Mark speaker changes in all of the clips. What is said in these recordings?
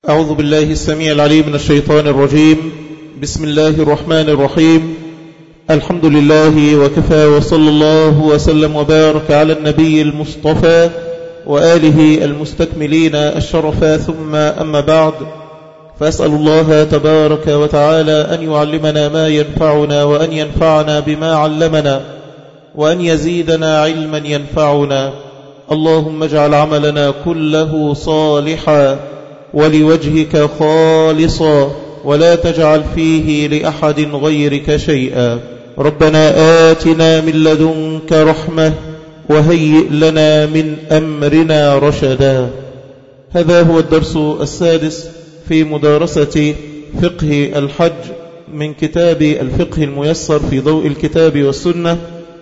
Speaker 1: أعوذ بالله السميع العليم من الشيطان الرجيم بسم الله الرحمن الرحيم الحمد لله وكفى وصلى الله وسلم وبارك على النبي المصطفى وآله المستكملين الشرفا ثم أما بعد فأسأل الله تبارك وتعالى أن يعلمنا ما ينفعنا وأن ينفعنا بما علمنا وأن يزيدنا علما ينفعنا اللهم اجعل عملنا كله صالحا ولوجهك خالصا ولا تجعل فيه لأحد غيرك شيئا ربنا آتنا من لدنك رحمة وهيئ لنا من أمرنا رشدا هذا هو الدرس السادس في مدارسة فقه الحج من كتاب الفقه الميسر في ضوء الكتاب والسنة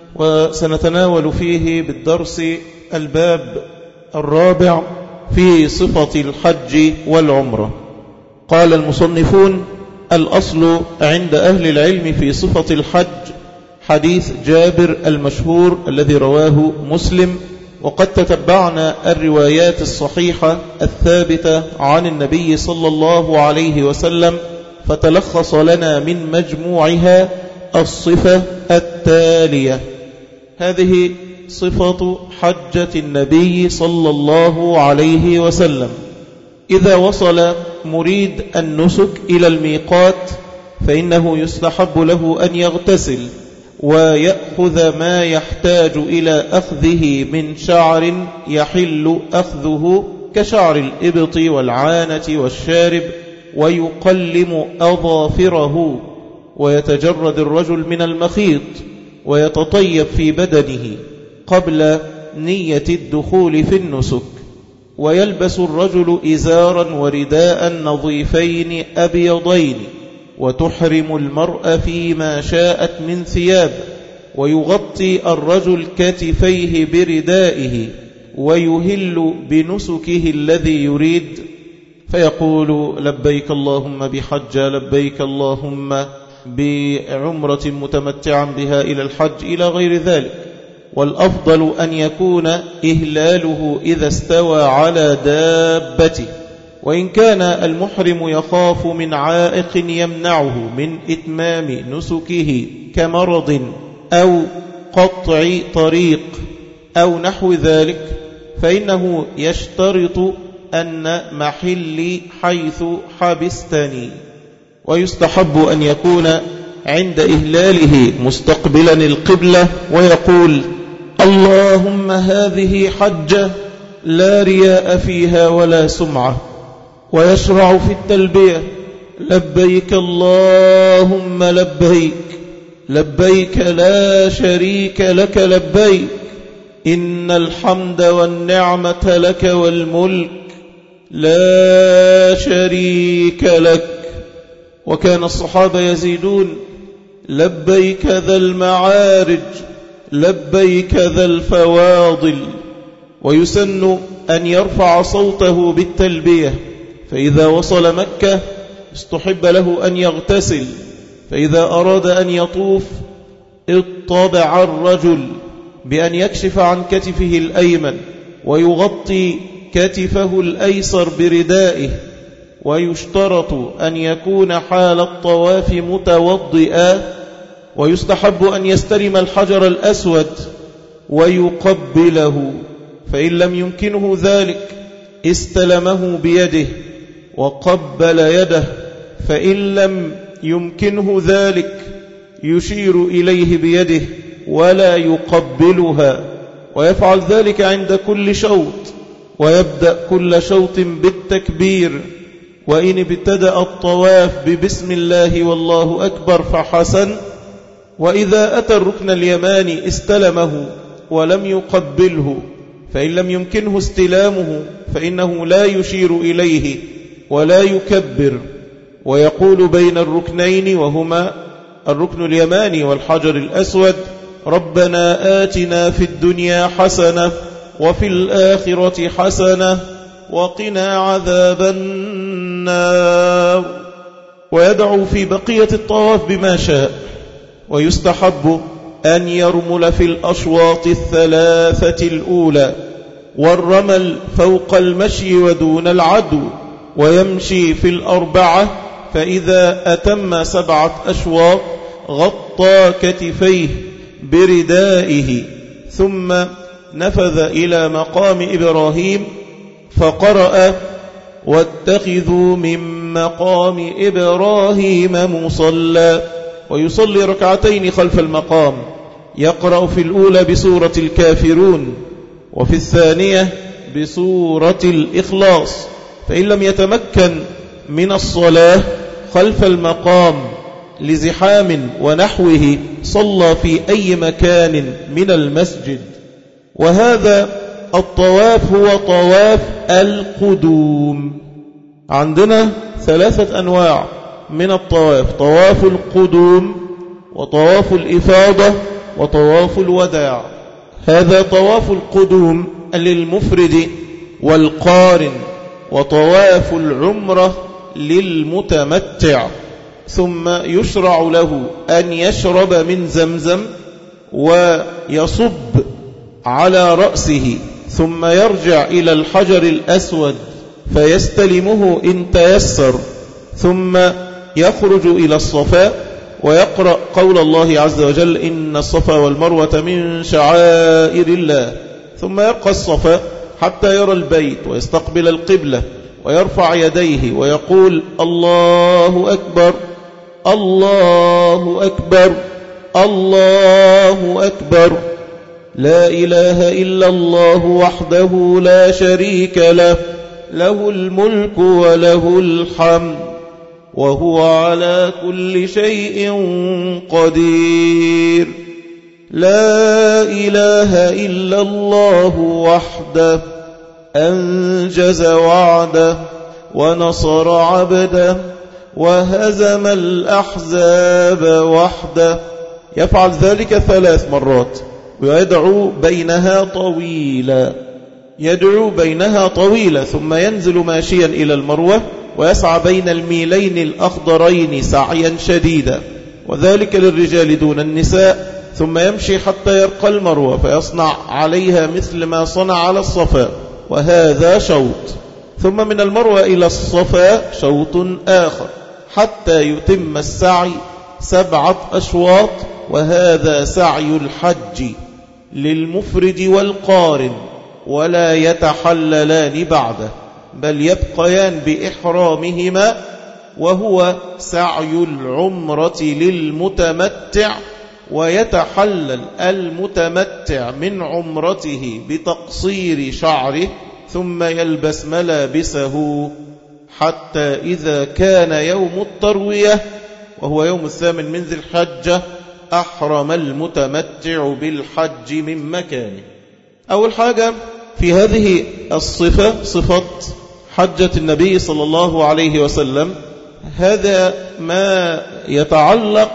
Speaker 1: وسنتناول فيه بالدرس الباب الرابع في صفة الحج والعمرة قال المصنفون الأصل عند أهل العلم في صفة الحج حديث جابر المشهور الذي رواه مسلم وقد تتبعنا الروايات الصحيحة الثابتة عن النبي صلى الله عليه وسلم فتلخص لنا من مجموعها الصفة التالية هذه صفة حجة النبي صلى الله عليه وسلم إذا وصل مريد النسك إلى الميقات فإنه يستحب له أن يغتسل ويأخذ ما يحتاج إلى أخذه من شعر يحل أخذه كشعر الإبط والعانة والشارب ويقلم أظافره ويتجرد الرجل من المخيط ويتطيب في بدنه قبل نية الدخول في النسك ويلبس الرجل إزارا ورداء نظيفين أبيضين وتحرم المرأة فيما شاءت من ثياب ويغطي الرجل كتفيه بردائه ويهل بنسكه الذي يريد فيقول لبيك اللهم بحج لبيك اللهم بعمرة متمتعا بها إلى الحج إلى غير ذلك والأفضل أن يكون إهلاله إذا استوى على دابته وإن كان المحرم يخاف من عائق يمنعه من إتمام نسكه كمرض أو قطع طريق أو نحو ذلك فإنه يشترط أن محلي حيث حبستني ويستحب أن يكون عند إهلاله مستقبلا القبلة ويقول اللهم هذه حجة لا رياء فيها ولا سمعة ويشرع في التلبية لبيك اللهم لبيك لبيك لا شريك لك لبيك إن الحمد والنعمة لك والملك لا شريك لك وكان الصحابة يزيدون لبيك ذا المعارج لبيك ذا الفواضل ويسن أن يرفع صوته بالتلبية فإذا وصل مكة استحب له أن يغتسل فإذا أراد أن يطوف اطبع الرجل بأن يكشف عن كتفه الأيمن ويغطي كتفه الأيسر بردائه ويشترط أن يكون حال الطواف متوضئا ويستحب أن يستلم الحجر الأسود ويقبله فإن لم يمكنه ذلك استلمه بيده وقبل يده فإن لم يمكنه ذلك يشير إليه بيده ولا يقبلها ويفعل ذلك عند كل شوط ويبدأ كل شوط بالتكبير وإن ابتدأ الطواف ببسم الله والله أكبر فحسن وإذا أتى الركن اليماني استلمه ولم يقبله فإن لم يمكنه استلامه فإنه لا يشير إليه ولا يكبر ويقول بين الركنين وهما الركن اليماني والحجر الأسود ربنا آتنا في الدنيا حسنة وفي الآخرة حسنة وقنا عذاب النار ويدعو في بقية الطواف بما شاء ويستحب أن يرمل في الأشواط الثلاثة الأولى والرمل فوق المشي ودون العدو ويمشي في الأربعة فإذا أتم سبعة أشواط غطى كتفيه بردائه ثم نفذ إلى مقام إبراهيم فقرأ واتخذوا من مقام إبراهيم مصلى ويصلي ركعتين خلف المقام يقرأ في الأولى بسورة الكافرون وفي الثانية بسورة الإخلاص فإن لم يتمكن من الصلاة خلف المقام لزحام ونحوه صلى في أي مكان من المسجد وهذا الطواف هو طواف القدوم عندنا ثلاثة أنواع من الطواف طواف القدوم وطواف الإفاضة وطواف الوداع هذا طواف القدوم للمفرد والقارن وطواف العمرة للمتمتع ثم يشرع له أن يشرب من زمزم ويصب على رأسه ثم يرجع إلى الحجر الأسود فيستلمه إن تيسر ثم يخرج إلى الصفاء ويقرأ قول الله عز وجل إن الصفا والمروة من شعائر الله ثم يرقى الصفا حتى يرى البيت ويستقبل القبلة ويرفع يديه ويقول الله أكبر الله أكبر الله أكبر لا إله إلا الله وحده لا شريك له له الملك وله الحمد وهو على كل شيء قدير لا إله إلا الله وحده أنجز وعده ونصر عبده وهزم الأحزاب وحده يفعل ذلك ثلاث مرات ويدعو بينها طويلا يدعو بينها طويلا ثم ينزل ماشيا إلى المروة ويسعى بين الميلين الأخضرين سعيا شديدا وذلك للرجال دون النساء ثم يمشي حتى يرقى المروة فيصنع عليها مثل ما صنع على الصفا وهذا شوط ثم من المروة إلى الصفا شوط آخر حتى يتم السعي سبعة أشواط وهذا سعي الحج للمفرد والقارن ولا يتحللان بعده بل يبقيان بإحرامهما وهو سعي العمرة للمتمتع ويتحلل المتمتع من عمرته بتقصير شعره ثم يلبس ملابسه حتى إذا كان يوم التروية وهو يوم الثامن من ذي الحجة أحرم المتمتع بالحج من مكانه أول حاجة في هذه الصفة صفة حجة النبي صلى الله عليه وسلم هذا ما يتعلق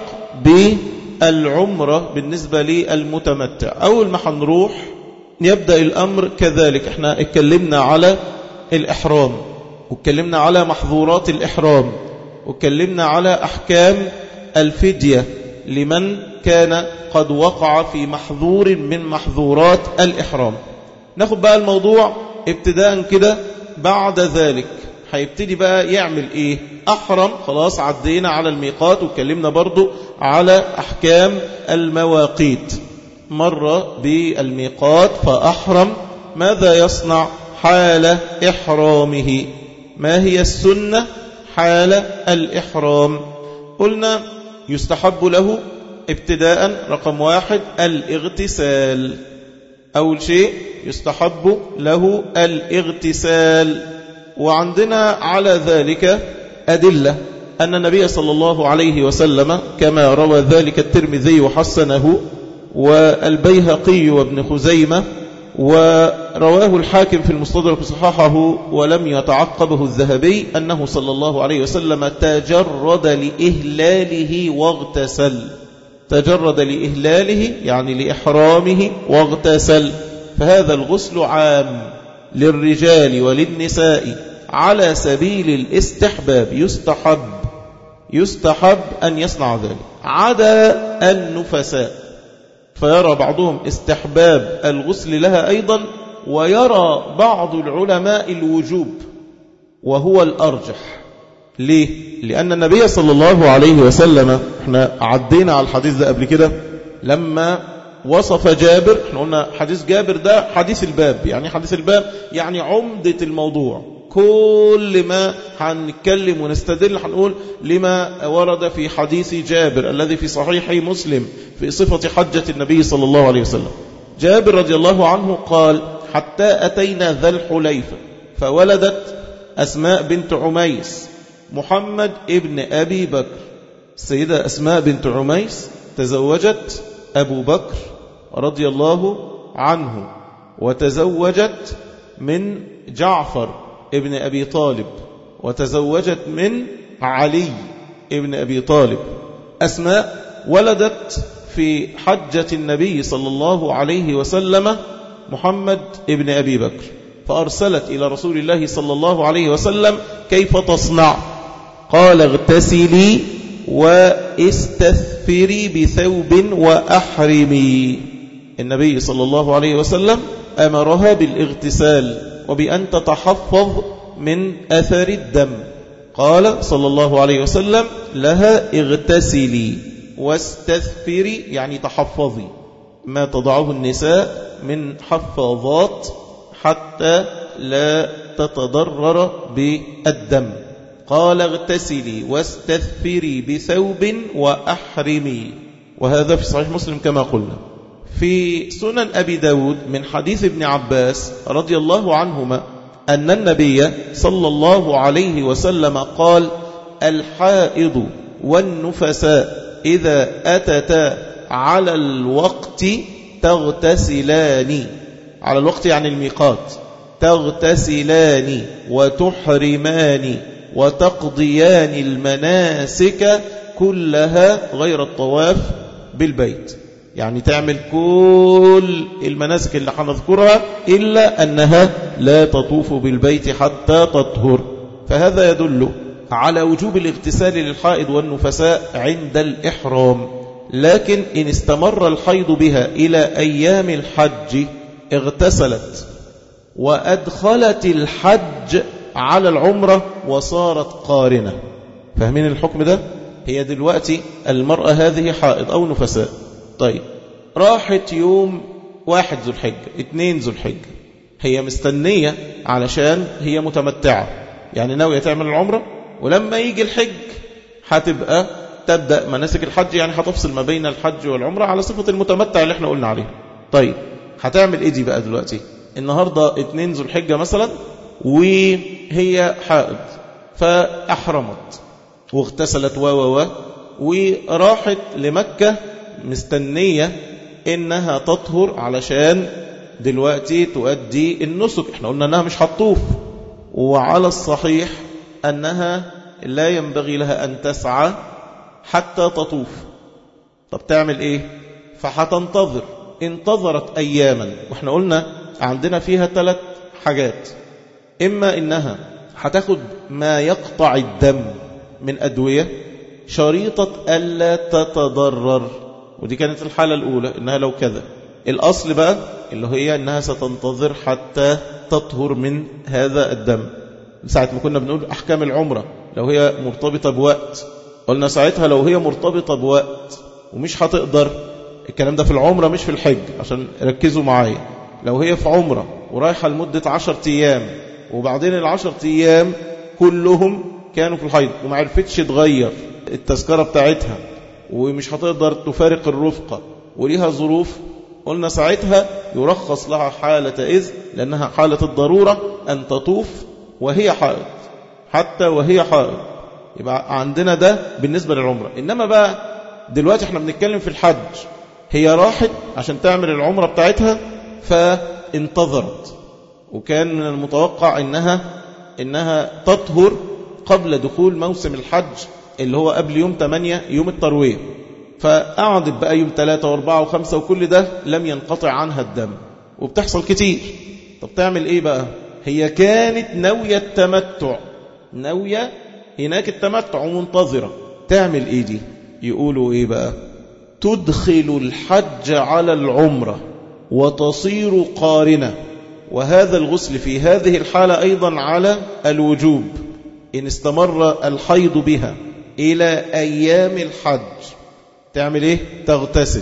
Speaker 1: بالعمرة بالنسبة للمتمتع أول ما حنروح يبدأ الأمر كذلك احنا اتكلمنا على الإحرام واتكلمنا على محظورات الإحرام واتكلمنا على أحكام الفدية لمن كان قد وقع في محظور من محظورات الإحرام ناخد بقى الموضوع ابتداء كده بعد ذلك هيبتدي بقى يعمل ايه احرم خلاص عدينا على الميقات واتكلمنا برضو على احكام المواقيت مر بالميقات فاحرم ماذا يصنع حال احرامه ما هي السنة حال الإحرام قلنا يستحب له ابتداء رقم واحد الاغتسال أول شيء يستحب له الاغتسال وعندنا على ذلك أدلة أن النبي صلى الله عليه وسلم كما روى ذلك الترمذي وحسنه والبيهقي وابن خزيمة ورواه الحاكم في المستدرك صححه ولم يتعقبه الذهبي أنه صلى الله عليه وسلم تجرد لإهلاله واغتسل تجرد لإهلاله يعني لإحرامه واغتسل فهذا الغسل عام للرجال وللنساء على سبيل الاستحباب يستحب يستحب أن يصنع ذلك عدا النفساء فيرى بعضهم استحباب الغسل لها أيضا ويرى بعض العلماء الوجوب وهو الأرجح ليه؟ لأن النبي صلى الله عليه وسلم احنا عدينا على الحديث ده قبل كده لما وصف جابر احنا قلنا حديث جابر ده حديث الباب يعني حديث الباب يعني عمدة الموضوع كل ما هنتكلم ونستدل هنقول لما ورد في حديث جابر الذي في صحيح مسلم في صفة حجة النبي صلى الله عليه وسلم جابر رضي الله عنه قال حتى أتينا ذا الحليفة فولدت أسماء بنت عميس محمد ابن أبي بكر السيدة أسماء بنت عميس تزوجت أبو بكر رضي الله عنه وتزوجت من جعفر ابن أبي طالب وتزوجت من علي ابن أبي طالب أسماء ولدت في حجة النبي صلى الله عليه وسلم محمد ابن أبي بكر فأرسلت إلى رسول الله صلى الله عليه وسلم كيف تصنع قال اغتسلي واستثفري بثوب وأحرمي النبي صلى الله عليه وسلم أمرها بالاغتسال وبأن تتحفظ من أثر الدم قال صلى الله عليه وسلم لها اغتسلي واستثفري يعني تحفظي ما تضعه النساء من حفاظات حتى لا تتضرر بالدم قال اغتسلي واستثفري بثوب وأحرمي وهذا في صحيح مسلم كما قلنا في سنن أبي داود من حديث ابن عباس رضي الله عنهما أن النبي صلى الله عليه وسلم قال الحائض والنفساء إذا أتتا على الوقت تغتسلان على الوقت يعني الميقات تغتسلان وتحرمان وتقضيان المناسك كلها غير الطواف بالبيت يعني تعمل كل المناسك اللي هنذكرها إلا أنها لا تطوف بالبيت حتى تطهر فهذا يدل على وجوب الاغتسال للحائض والنفساء عند الإحرام لكن إن استمر الحيض بها إلى أيام الحج اغتسلت وأدخلت الحج على العمرة وصارت قارنة فاهمين الحكم ده؟ هي دلوقتي المرأة هذه حائض أو نفساء طيب راحت يوم واحد ذو الحجة اتنين ذو الحجة هي مستنية علشان هي متمتعة يعني ناوية تعمل العمرة ولما يجي الحج هتبقى تبدأ مناسك الحج يعني هتفصل ما بين الحج والعمرة على صفة المتمتع اللي احنا قلنا عليها طيب هتعمل ايه دي بقى دلوقتي النهاردة اتنين ذو الحجة مثلا وهي حائض فأحرمت واغتسلت و و و وراحت لمكة مستنية إنها تطهر علشان دلوقتي تؤدي النسك احنا قلنا أنها مش هتطوف وعلى الصحيح أنها لا ينبغي لها أن تسعى حتى تطوف طب تعمل إيه فحتنتظر انتظرت أياما واحنا قلنا عندنا فيها ثلاث حاجات إما إنها هتاخد ما يقطع الدم من أدوية شريطة ألا تتضرر ودي كانت الحالة الأولى إنها لو كذا الأصل بقى اللي هي إنها ستنتظر حتى تطهر من هذا الدم ساعة ما كنا بنقول أحكام العمرة لو هي مرتبطة بوقت قلنا ساعتها لو هي مرتبطة بوقت ومش هتقدر الكلام ده في العمرة مش في الحج عشان ركزوا معايا لو هي في عمرة ورايحة لمدة عشر أيام وبعدين العشر أيام كلهم كانوا في الحيض وما عرفتش تغير التذكرة بتاعتها ومش هتقدر تفارق الرفقة وليها ظروف قلنا ساعتها يرخص لها حالة إذ لأنها حالة الضرورة أن تطوف وهي حائض حتى وهي حائض يبقى عندنا ده بالنسبة للعمرة إنما بقى دلوقتي احنا بنتكلم في الحج هي راحت عشان تعمل العمرة بتاعتها فانتظرت وكان من المتوقع إنها, إنها تطهر قبل دخول موسم الحج اللي هو قبل يوم 8 يوم التروية فقعدت بقى يوم 3 و4 و5 وكل ده لم ينقطع عنها الدم وبتحصل كتير طب تعمل ايه بقى هي كانت ناوية التمتع ناوية هناك التمتع ومنتظرة تعمل ايه دي يقولوا ايه بقى تدخل الحج على العمرة وتصير قارنة وهذا الغسل في هذه الحالة أيضا على الوجوب إن استمر الحيض بها إلى أيام الحج تعمل إيه؟ تغتسل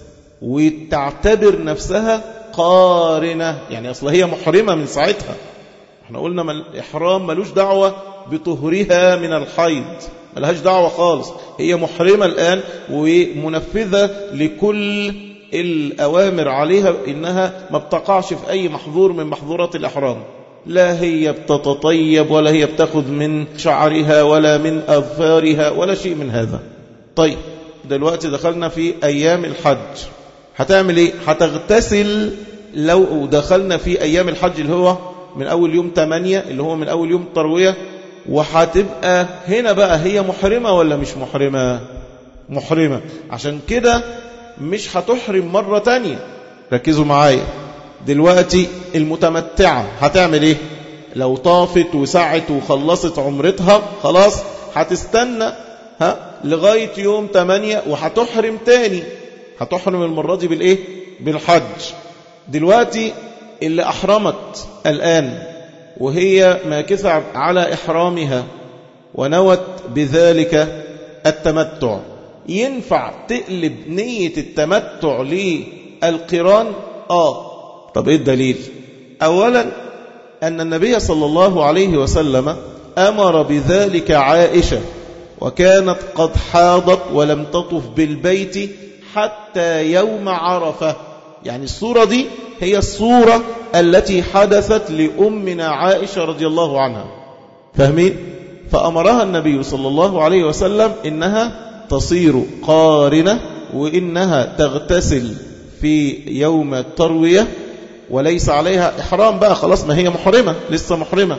Speaker 1: وتعتبر نفسها قارنة يعني أصلا هي محرمة من ساعتها احنا قلنا ما الإحرام ملوش دعوة بطهرها من الحيض ملهاش دعوة خالص هي محرمة الآن ومنفذة لكل الأوامر عليها إنها ما بتقعش في أي محظور من محظورات الإحرام لا هي بتتطيب ولا هي بتاخذ من شعرها ولا من أظفارها ولا شيء من هذا طيب دلوقتي دخلنا في أيام الحج هتعمل إيه هتغتسل لو دخلنا في أيام الحج اللي هو من أول يوم 8 اللي هو من أول يوم التروية وهتبقى هنا بقى هي محرمة ولا مش محرمة محرمة عشان كده مش هتحرم مرة تانية ركزوا معايا دلوقتي المتمتعة هتعمل ايه لو طافت وسعت وخلصت عمرتها خلاص هتستنى ها لغاية يوم 8 وهتحرم تاني هتحرم المرة دي بالايه بالحج دلوقتي اللي أحرمت الآن وهي ماكثة على إحرامها ونوت بذلك التمتع ينفع تقلب نية التمتع للقران آه طب إيه الدليل أولا أن النبي صلى الله عليه وسلم أمر بذلك عائشة وكانت قد حاضت ولم تطف بالبيت حتى يوم عرفة يعني الصورة دي هي الصورة التي حدثت لأمنا عائشة رضي الله عنها فاهمين؟ فأمرها النبي صلى الله عليه وسلم إنها تصير قارنة وإنها تغتسل في يوم التروية وليس عليها إحرام بقى خلاص ما هي محرمة لسه محرمة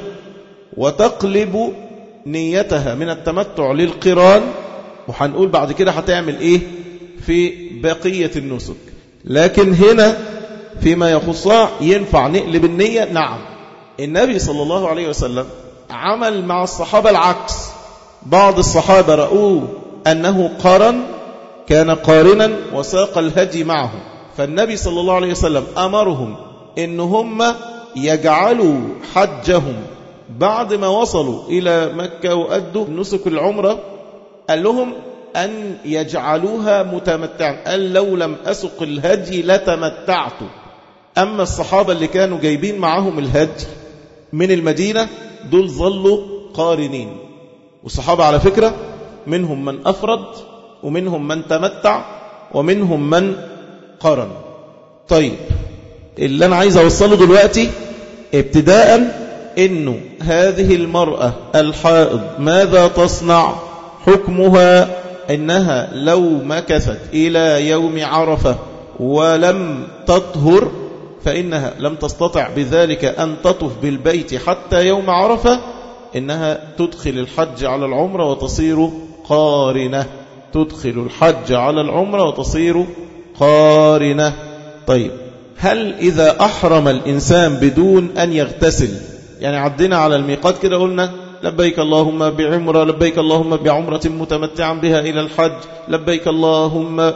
Speaker 1: وتقلب نيتها من التمتع للقران وحنقول بعد كده هتعمل إيه في بقية النسك لكن هنا فيما يخصها ينفع نقلب النية نعم النبي صلى الله عليه وسلم عمل مع الصحابة العكس بعض الصحابة رأوه أنه قرن كان قارنا وساق الهدي معه فالنبي صلى الله عليه وسلم أمرهم إن هم يجعلوا حجهم بعد ما وصلوا إلى مكة وأدوا نسك العمرة قال لهم أن يجعلوها متمتعا قال لو لم أسق الهدي لتمتعت أما الصحابة اللي كانوا جايبين معهم الهدي من المدينة دول ظلوا قارنين والصحابة على فكرة منهم من أفرد ومنهم من تمتع ومنهم من قرن طيب اللي أنا عايز أوصله دلوقتي ابتداء إنه هذه المرأة الحائض ماذا تصنع حكمها إنها لو مكثت إلى يوم عرفة ولم تطهر فإنها لم تستطع بذلك أن تطف بالبيت حتى يوم عرفة إنها تدخل الحج على العمرة وتصير قارنة تدخل الحج على العمرة وتصير قارنة طيب هل إذا أحرم الإنسان بدون أن يغتسل يعني عدنا على الميقات كده قلنا لبيك اللهم بعمرة لبيك اللهم بعمرة متمتعا بها إلى الحج لبيك اللهم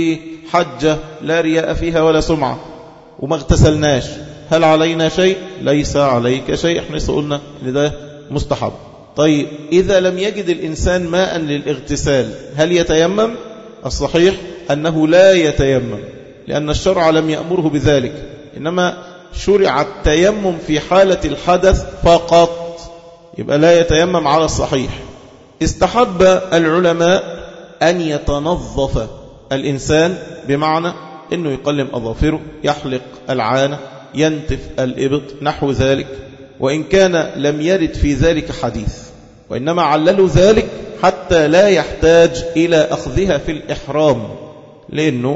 Speaker 1: بحجة لا رياء فيها ولا سمعة وما اغتسلناش هل علينا شيء ليس عليك شيء احنا قلنا ان ده مستحب طيب إذا لم يجد الإنسان ماء للاغتسال هل يتيمم الصحيح أنه لا يتيمم لأن الشرع لم يأمره بذلك إنما شرع التيمم في حالة الحدث فقط يبقى لا يتيمم على الصحيح استحب العلماء أن يتنظف الإنسان بمعنى أنه يقلم أظافره يحلق العانة ينتف الإبط نحو ذلك وإن كان لم يرد في ذلك حديث وإنما عللوا ذلك حتى لا يحتاج إلى أخذها في الإحرام لأنه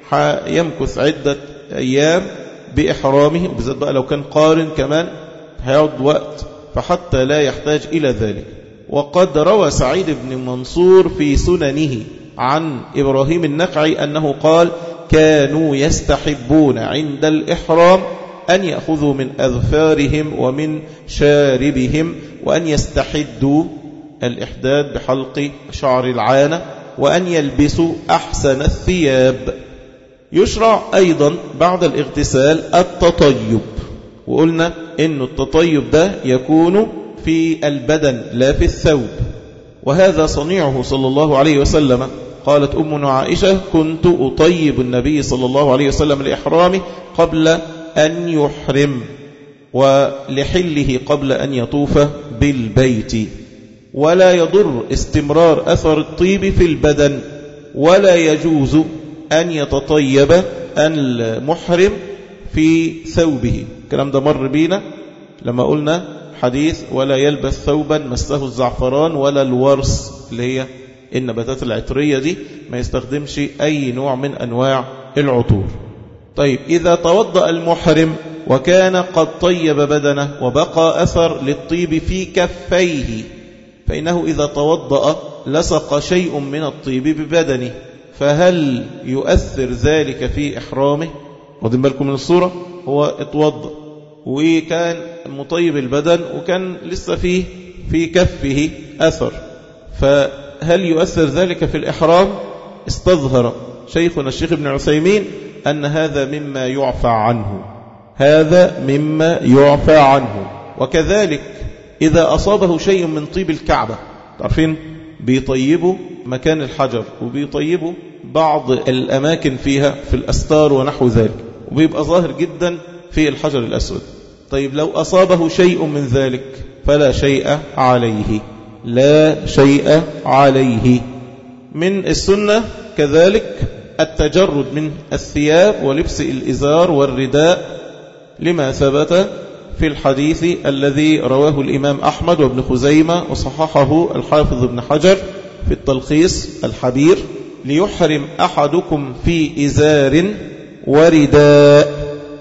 Speaker 1: يمكث عدة أيام بإحرامه وبالذات بقى لو كان قارن كمان هيقعد وقت فحتى لا يحتاج إلى ذلك وقد روى سعيد بن منصور في سننه عن إبراهيم النقعي أنه قال كانوا يستحبون عند الإحرام أن يأخذوا من أذفارهم ومن شاربهم وأن يستحدوا الإحداد بحلق شعر العانة وأن يلبسوا أحسن الثياب يشرع أيضا بعد الاغتسال التطيب وقلنا إن التطيب ده يكون في البدن لا في الثوب وهذا صنيعه صلى الله عليه وسلم قالت أمنا عائشة كنت أطيب النبي صلى الله عليه وسلم لإحرامه قبل أن يحرم ولحله قبل أن يطوف بالبيت ولا يضر استمرار أثر الطيب في البدن ولا يجوز أن يتطيب المحرم في ثوبه الكلام ده مر بينا لما قلنا حديث ولا يلبس ثوبا مسه الزعفران ولا الورس اللي هي النباتات العطرية دي ما يستخدمش أي نوع من أنواع العطور طيب إذا توضأ المحرم وكان قد طيب بدنه وبقى أثر للطيب في كفيه فإنه إذا توضأ لصق شيء من الطيب ببدنه فهل يؤثر ذلك في إحرامه واخدين بالكم من الصورة هو اتوضأ وكان مطيب البدن وكان لسه فيه في كفه أثر فهل يؤثر ذلك في الإحرام استظهر شيخنا الشيخ ابن عثيمين أن هذا مما يعفى عنه هذا مما يعفى عنه وكذلك إذا أصابه شيء من طيب الكعبة تعرفين بيطيبوا مكان الحجر وبيطيبوا بعض الأماكن فيها في الأستار ونحو ذلك وبيبقى ظاهر جدا في الحجر الأسود طيب لو أصابه شيء من ذلك فلا شيء عليه لا شيء عليه من السنة كذلك التجرد من الثياب ولبس الإزار والرداء لما ثبت في الحديث الذي رواه الإمام أحمد وابن خزيمة وصححه الحافظ ابن حجر في التلخيص الحبير ليحرم أحدكم في إزار ورداء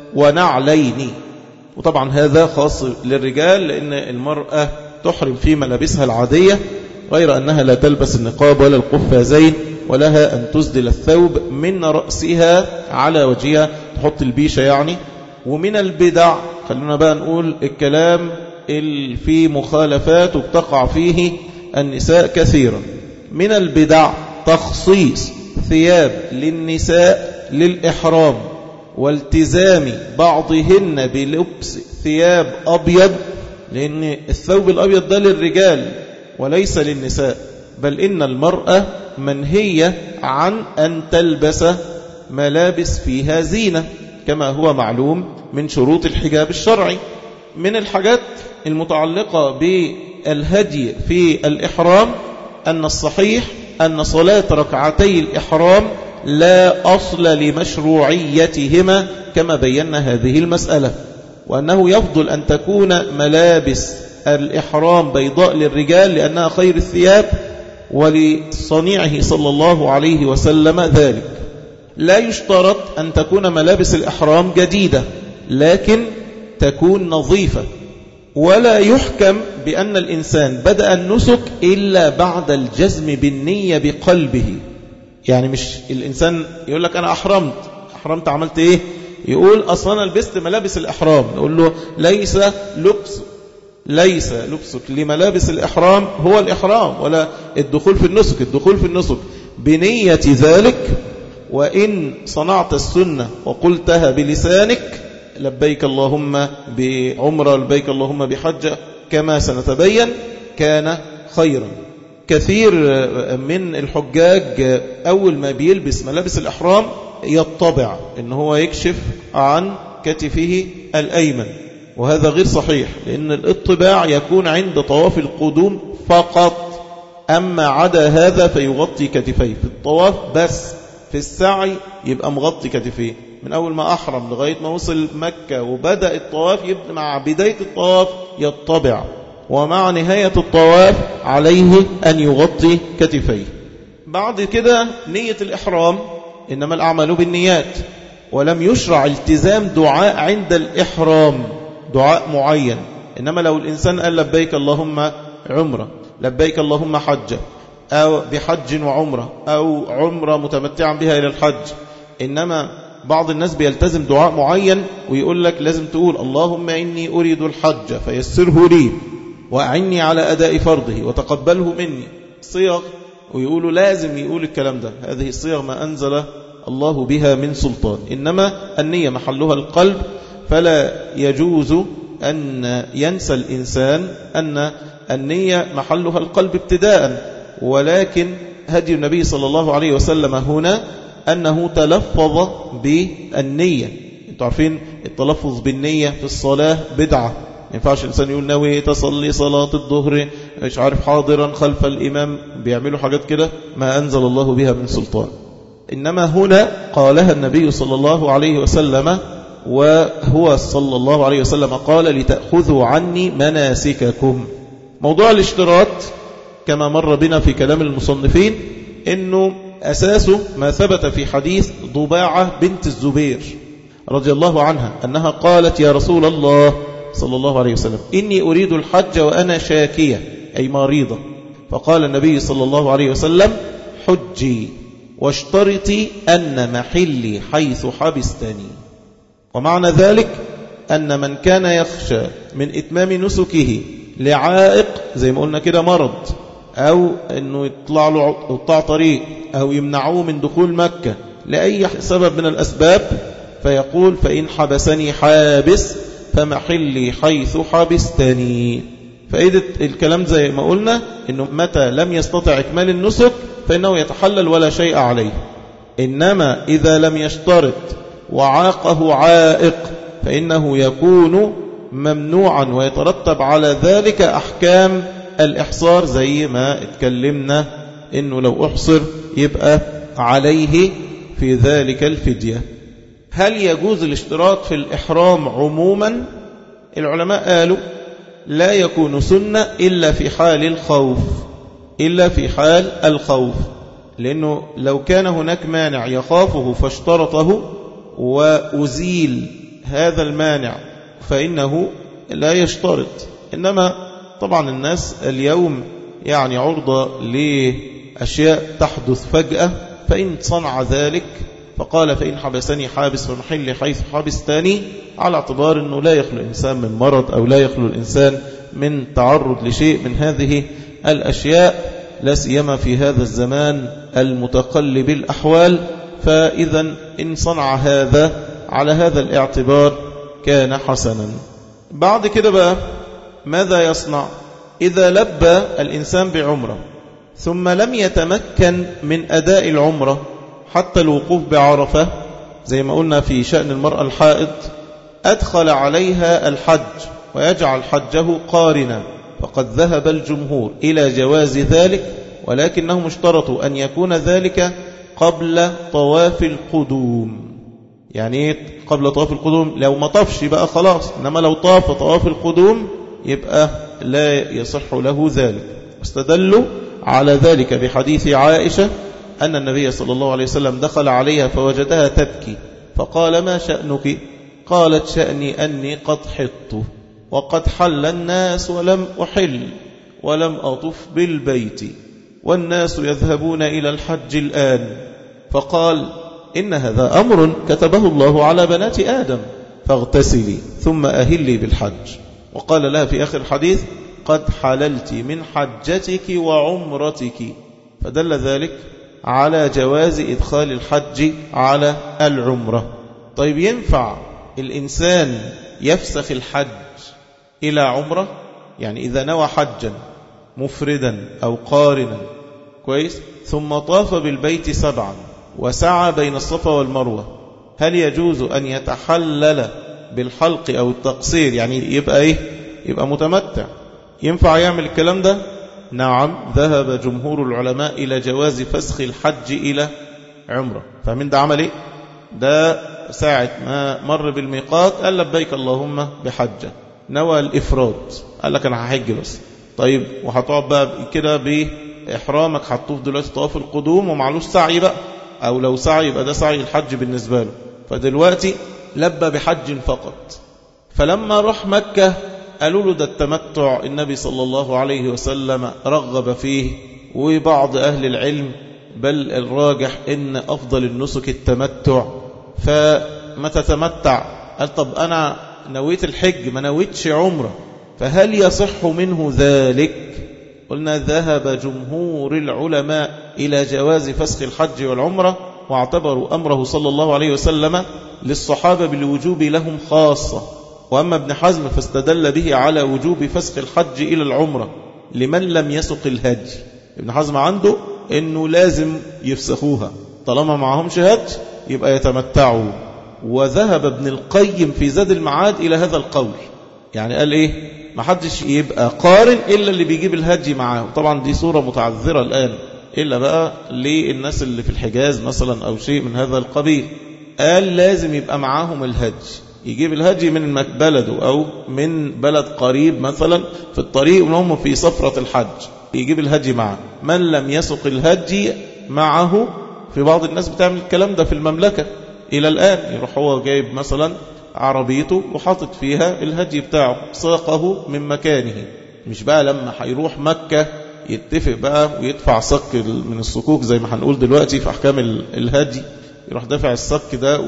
Speaker 1: ونعلين وطبعا هذا خاص للرجال لأن المرأة تحرم في ملابسها العادية غير أنها لا تلبس النقاب ولا القفازين ولها أن تسدل الثوب من رأسها على وجهها تحط البيشة يعني ومن البدع خلونا بقى نقول الكلام اللي فيه مخالفات وبتقع فيه النساء كثيرا من البدع تخصيص ثياب للنساء للإحرام والتزام بعضهن بلبس ثياب أبيض لأن الثوب الأبيض ده للرجال وليس للنساء بل إن المرأة منهية عن أن تلبس ملابس فيها زينة كما هو معلوم من شروط الحجاب الشرعي من الحاجات المتعلقة بالهدي في الإحرام أن الصحيح أن صلاة ركعتي الإحرام لا أصل لمشروعيتهما كما بينا هذه المسألة وأنه يفضل أن تكون ملابس الإحرام بيضاء للرجال لأنها خير الثياب ولصنيعه صلى الله عليه وسلم ذلك لا يشترط أن تكون ملابس الإحرام جديدة لكن تكون نظيفة ولا يحكم بأن الإنسان بدأ النسك إلا بعد الجزم بالنية بقلبه يعني مش الإنسان يقول لك أنا أحرمت أحرمت عملت إيه يقول أصلا لبست ملابس الإحرام نقول له ليس لبس ليس لبسك لملابس الإحرام هو الإحرام ولا الدخول في النسك الدخول في النسك بنية ذلك وإن صنعت السنة وقلتها بلسانك لبيك اللهم بعمرة لبيك اللهم بحجة كما سنتبين كان خيرا كثير من الحجاج أول ما بيلبس ملابس الإحرام يطبع إن هو يكشف عن كتفه الأيمن وهذا غير صحيح لأن الاطباع يكون عند طواف القدوم فقط أما عدا هذا فيغطي كتفيه في الطواف بس في السعي يبقى مغطي كتفيه من أول ما أحرم لغاية ما وصل مكة وبدأ الطواف يبدأ مع بداية الطواف يطبع ومع نهاية الطواف عليه أن يغطي كتفيه بعد كده نية الإحرام إنما الأعمال بالنيات ولم يشرع التزام دعاء عند الإحرام دعاء معين إنما لو الإنسان قال لبيك اللهم عمرة لبيك اللهم حجة أو بحج وعمرة أو عمرة متمتعا بها إلى الحج إنما بعض الناس بيلتزم دعاء معين ويقول لك لازم تقول اللهم إني أريد الحج فيسره لي وأعني على أداء فرضه وتقبله مني صيغ ويقولوا لازم يقول الكلام ده هذه الصيغ ما أنزل الله بها من سلطان إنما النية محلها القلب فلا يجوز أن ينسى الإنسان أن النية محلها القلب ابتداء ولكن هدي النبي صلى الله عليه وسلم هنا أنه تلفظ بالنية انتوا عارفين التلفظ بالنية في الصلاة بدعة ما ينفعش الإنسان يقول ناوي تصلي صلاة الظهر مش عارف حاضرا خلف الإمام بيعملوا حاجات كده ما أنزل الله بها من سلطان إنما هنا قالها النبي صلى الله عليه وسلم وهو صلى الله عليه وسلم قال لتأخذوا عني مناسككم موضوع الاشتراط كما مر بنا في كلام المصنفين أنه أساسه ما ثبت في حديث ضباعة بنت الزبير رضي الله عنها أنها قالت يا رسول الله صلى الله عليه وسلم إني أريد الحج وأنا شاكية أي مريضة فقال النبي صلى الله عليه وسلم حجي واشترطي أن محلي حيث حبستني ومعنى ذلك أن من كان يخشى من إتمام نسكه لعائق زي ما قلنا كده مرض أو أنه يطلع له قطاع طريق أو يمنعوه من دخول مكة لأي سبب من الأسباب فيقول فإن حبسني حابس فمحلي حيث حبستني فإذا الكلام زي ما قلنا أنه متى لم يستطع إكمال النسك فإنه يتحلل ولا شيء عليه إنما إذا لم يشترط وعاقه عائق فإنه يكون ممنوعا ويترتب على ذلك أحكام الإحصار زي ما اتكلمنا إنه لو أحصر يبقى عليه في ذلك الفدية هل يجوز الاشتراط في الإحرام عموما العلماء قالوا لا يكون سنة إلا في حال الخوف إلا في حال الخوف لأنه لو كان هناك مانع يخافه فاشترطه وأزيل هذا المانع فإنه لا يشترط إنما طبعا الناس اليوم يعني عرضة لأشياء تحدث فجأة فإن صنع ذلك فقال فإن حبسني حابس فمحل حيث حبستني على اعتبار أنه لا يخلو الإنسان من مرض أو لا يخلو الإنسان من تعرض لشيء من هذه الأشياء لا سيما في هذا الزمان المتقلب الأحوال فإذا إن صنع هذا على هذا الاعتبار كان حسنا بعد كده بقى ماذا يصنع إذا لبى الإنسان بعمره ثم لم يتمكن من أداء العمرة حتى الوقوف بعرفة زي ما قلنا في شأن المرأة الحائض أدخل عليها الحج ويجعل حجه قارنا فقد ذهب الجمهور إلى جواز ذلك ولكنهم اشترطوا أن يكون ذلك قبل طواف القدوم يعني ايه قبل طواف القدوم لو ما طافش بقى خلاص إنما لو طاف طواف القدوم يبقى لا يصح له ذلك استدلوا على ذلك بحديث عائشة أن النبي صلى الله عليه وسلم دخل عليها فوجدها تبكي فقال ما شأنك قالت شأني أني قد حطت وقد حل الناس ولم أحل ولم أطف بالبيت والناس يذهبون إلى الحج الآن فقال إن هذا أمر كتبه الله على بنات آدم فاغتسلي ثم أهلي بالحج وقال لها في آخر الحديث قد حللت من حجتك وعمرتك فدل ذلك على جواز إدخال الحج على العمرة طيب ينفع الإنسان يفسخ الحج إلى عمرة يعني إذا نوى حجا مفردا أو قارنا كويس ثم طاف بالبيت سبعا وسعى بين الصفا والمروة هل يجوز أن يتحلل بالحلق أو التقصير يعني يبقى إيه يبقى متمتع ينفع يعمل الكلام ده نعم ذهب جمهور العلماء إلى جواز فسخ الحج إلى عمره فمن ده عمل إيه ده ساعة ما مر بالميقات قال لبيك اللهم بحجة نوى الإفراد قال لك أنا هحج بس طيب وهتقعد بقى كده بإحرامك هتطوف دلوقتي طواف القدوم ومعلوش سعي بقى أو لو سعي يبقى ده سعي الحج بالنسبة له فدلوقتي لبى بحج فقط فلما راح مكة قالوا له ده التمتع النبي صلى الله عليه وسلم رغب فيه وبعض أهل العلم بل الراجح إن أفضل النسك التمتع فما تتمتع قال طب أنا نويت الحج ما نويتش عمره فهل يصح منه ذلك قلنا ذهب جمهور العلماء إلى جواز فسخ الحج والعمرة واعتبروا أمره صلى الله عليه وسلم للصحابة بالوجوب لهم خاصة وأما ابن حزم فاستدل به على وجوب فسخ الحج إلى العمرة لمن لم يسق الهج ابن حزم عنده أنه لازم يفسخوها طالما معهمش هج يبقى يتمتعوا وذهب ابن القيم في زاد المعاد إلى هذا القول يعني قال إيه ما حدش يبقى قارن إلا اللي بيجيب الهج معاه طبعا دي صورة متعذرة الآن إلا بقى للناس اللي في الحجاز مثلا أو شيء من هذا القبيل قال لازم يبقى معاهم الهج يجيب الهج من بلده أو من بلد قريب مثلا في الطريق وهم في صفرة الحج يجيب الهج معه من لم يسق الهج معه في بعض الناس بتعمل الكلام ده في المملكة إلى الآن يروح هو جايب مثلا عربيته وحاطط فيها الهدي بتاعه ساقه من مكانه مش بقى لما هيروح مكة يتفق بقى ويدفع صك من الصكوك زي ما هنقول دلوقتي في أحكام الهدي يروح دافع الصك ده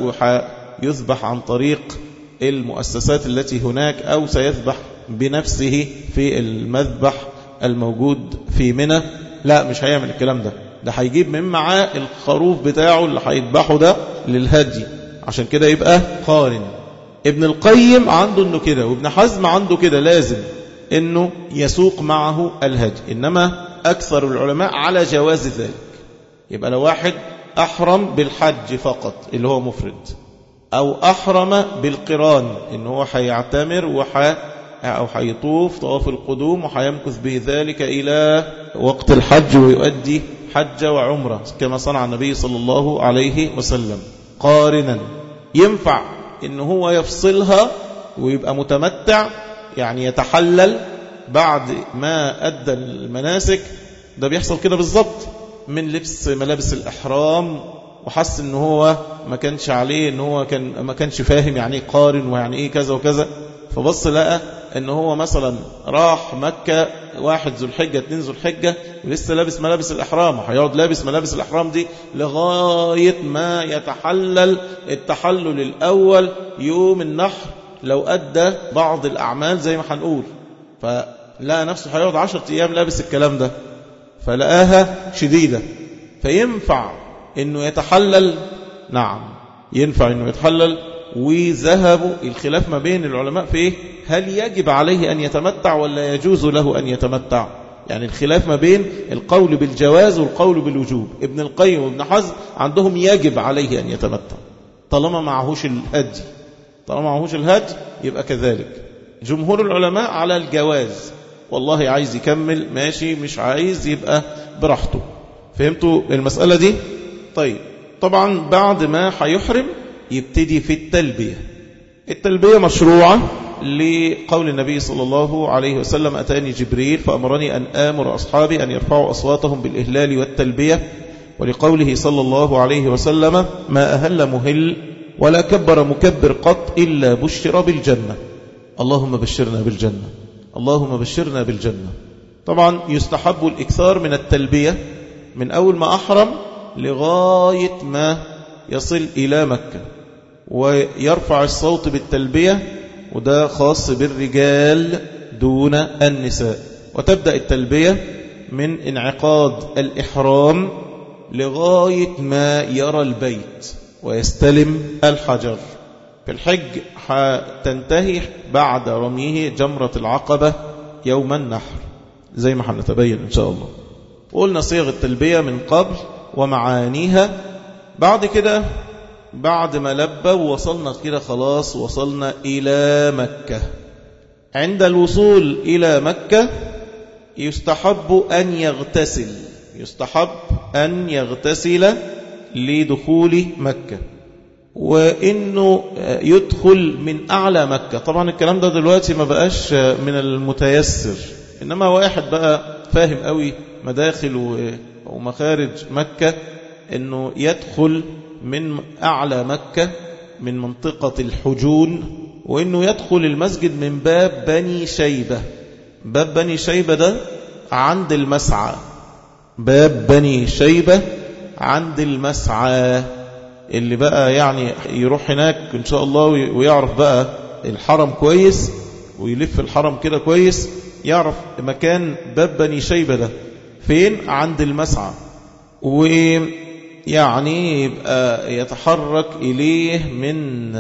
Speaker 1: ويذبح عن طريق المؤسسات التي هناك أو سيذبح بنفسه في المذبح الموجود في منى لا مش هيعمل الكلام ده ده هيجيب من معاه الخروف بتاعه اللي هيذبحه ده للهدي عشان كده يبقى قارن ابن القيم عنده انه كده وابن حزم عنده كده لازم انه يسوق معه الهدي انما اكثر العلماء على جواز ذلك يبقى لو واحد احرم بالحج فقط اللي هو مفرد او احرم بالقران ان هو هيعتمر وح أو حيطوف طواف القدوم وحيمكث به ذلك إلى وقت الحج ويؤدي حج وعمرة كما صنع النبي صلى الله عليه وسلم قارنا ينفع ان هو يفصلها ويبقى متمتع يعني يتحلل بعد ما أدى المناسك ده بيحصل كده بالظبط من لبس ملابس الإحرام وحس ان هو ما كانش عليه ان هو كان ما كانش فاهم يعني ايه قارن ويعني ايه كذا وكذا فبص لقى ان هو مثلا راح مكة واحد ذو الحجة اتنين ذو الحجة ولسه لابس ملابس الإحرام وهيقعد لابس ملابس الإحرام دي لغاية ما يتحلل التحلل الأول يوم النحر لو أدى بعض الأعمال زي ما هنقول فلقى نفسه هيقعد عشرة أيام لابس الكلام ده فلقاها شديدة فينفع انه يتحلل نعم ينفع انه يتحلل وذهبوا الخلاف ما بين العلماء في إيه؟ هل يجب عليه أن يتمتع ولا يجوز له أن يتمتع يعني الخلاف ما بين القول بالجواز والقول بالوجوب ابن القيم وابن حزم عندهم يجب عليه أن يتمتع طالما معهوش الهدي طالما معهوش الهدي يبقى كذلك جمهور العلماء على الجواز والله عايز يكمل ماشي مش عايز يبقى براحته فهمتوا المسألة دي طيب طبعا بعد ما هيحرم يبتدي في التلبية التلبية مشروعة لقول النبي صلى الله عليه وسلم أتاني جبريل فأمرني أن آمر أصحابي أن يرفعوا أصواتهم بالإهلال والتلبية ولقوله صلى الله عليه وسلم ما أهل مهل ولا كبر مكبر قط إلا بشر بالجنة اللهم بشرنا بالجنة اللهم بشرنا بالجنة طبعا يستحب الإكثار من التلبية من أول ما أحرم لغاية ما يصل إلى مكة ويرفع الصوت بالتلبية وده خاص بالرجال دون النساء وتبدأ التلبية من انعقاد الإحرام لغاية ما يرى البيت ويستلم الحجر في الحج تنتهي بعد رميه جمرة العقبة يوم النحر زي ما هنتبين إن شاء الله قلنا صيغ التلبية من قبل ومعانيها بعد كده بعد ما لبى ووصلنا كده خلاص وصلنا إلى مكة عند الوصول إلى مكة يستحب أن يغتسل يستحب أن يغتسل لدخول مكة وإنه يدخل من أعلى مكة طبعا الكلام ده دلوقتي ما بقاش من المتيسر إنما واحد بقى فاهم قوي مداخل ومخارج مكة أنه يدخل من أعلى مكة من منطقة الحجون وأنه يدخل المسجد من باب بني شيبة باب بني شيبة ده عند المسعى باب بني شيبة عند المسعى اللي بقى يعني يروح هناك إن شاء الله ويعرف بقى الحرم كويس ويلف الحرم كده كويس يعرف مكان باب بني شيبة ده فين عند المسعى يعني يبقى يتحرك إليه من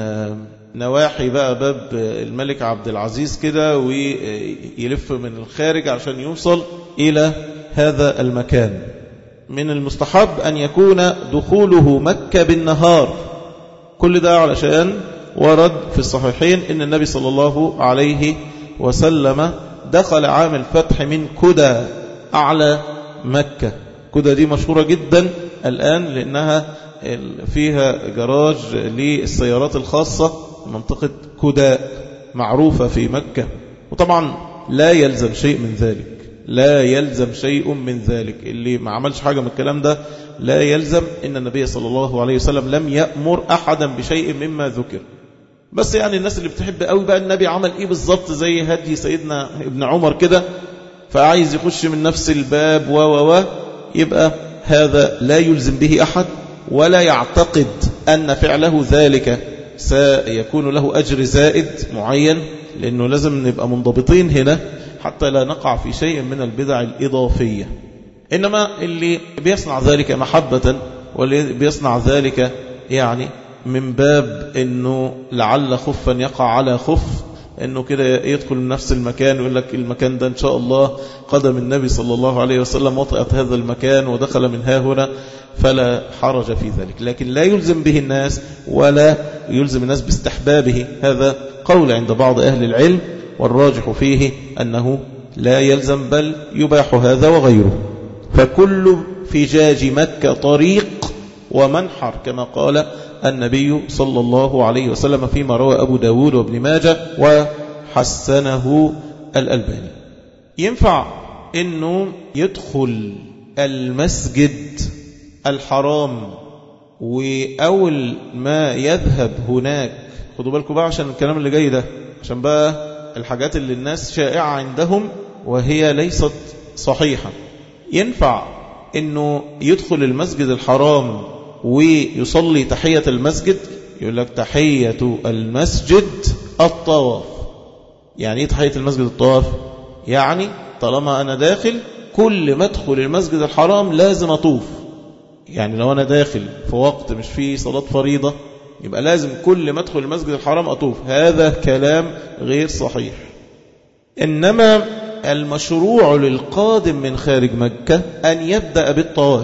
Speaker 1: نواحي بقى باب الملك عبد العزيز كده ويلف من الخارج عشان يوصل إلى هذا المكان من المستحب أن يكون دخوله مكة بالنهار كل ده علشان ورد في الصحيحين إن النبي صلى الله عليه وسلم دخل عام الفتح من كدى أعلى مكة كدى دي مشهورة جدا الآن لأنها فيها جراج للسيارات الخاصة منطقة كداء معروفة في مكة وطبعا لا يلزم شيء من ذلك لا يلزم شيء من ذلك اللي ما عملش حاجة من الكلام ده لا يلزم إن النبي صلى الله عليه وسلم لم يأمر أحدا بشيء مما ذكر بس يعني الناس اللي بتحب قوي بقى النبي عمل إيه بالظبط زي هدي سيدنا ابن عمر كده فعايز يخش من نفس الباب و و و يبقى هذا لا يلزم به أحد ولا يعتقد أن فعله ذلك سيكون له أجر زائد معين لأنه لازم نبقى منضبطين هنا حتى لا نقع في شيء من البدع الإضافية إنما اللي بيصنع ذلك محبة واللي بيصنع ذلك يعني من باب أنه لعل خفا يقع على خف أنه كده يدخل من نفس المكان ويقول لك المكان ده إن شاء الله قدم النبي صلى الله عليه وسلم وطئت هذا المكان ودخل من ها هنا فلا حرج في ذلك لكن لا يلزم به الناس ولا يلزم الناس باستحبابه هذا قول عند بعض أهل العلم والراجح فيه أنه لا يلزم بل يباح هذا وغيره فكل فجاج مكة طريق ومنحر كما قال النبي صلى الله عليه وسلم فيما روى أبو داود وابن ماجة وحسنه الألباني ينفع أنه يدخل المسجد الحرام وأول ما يذهب هناك خدوا بالكم بقى عشان الكلام اللي جاي ده عشان بقى الحاجات اللي الناس شائعة عندهم وهي ليست صحيحة ينفع انه يدخل المسجد الحرام ويصلي تحية المسجد يقول لك تحية المسجد الطواف يعني ايه تحية المسجد الطواف يعني طالما انا داخل كل ما ادخل المسجد الحرام لازم اطوف يعني لو أنا داخل في وقت مش فيه صلاة فريضة يبقى لازم كل ما ادخل المسجد الحرام أطوف هذا كلام غير صحيح إنما المشروع للقادم من خارج مكة أن يبدأ بالطواف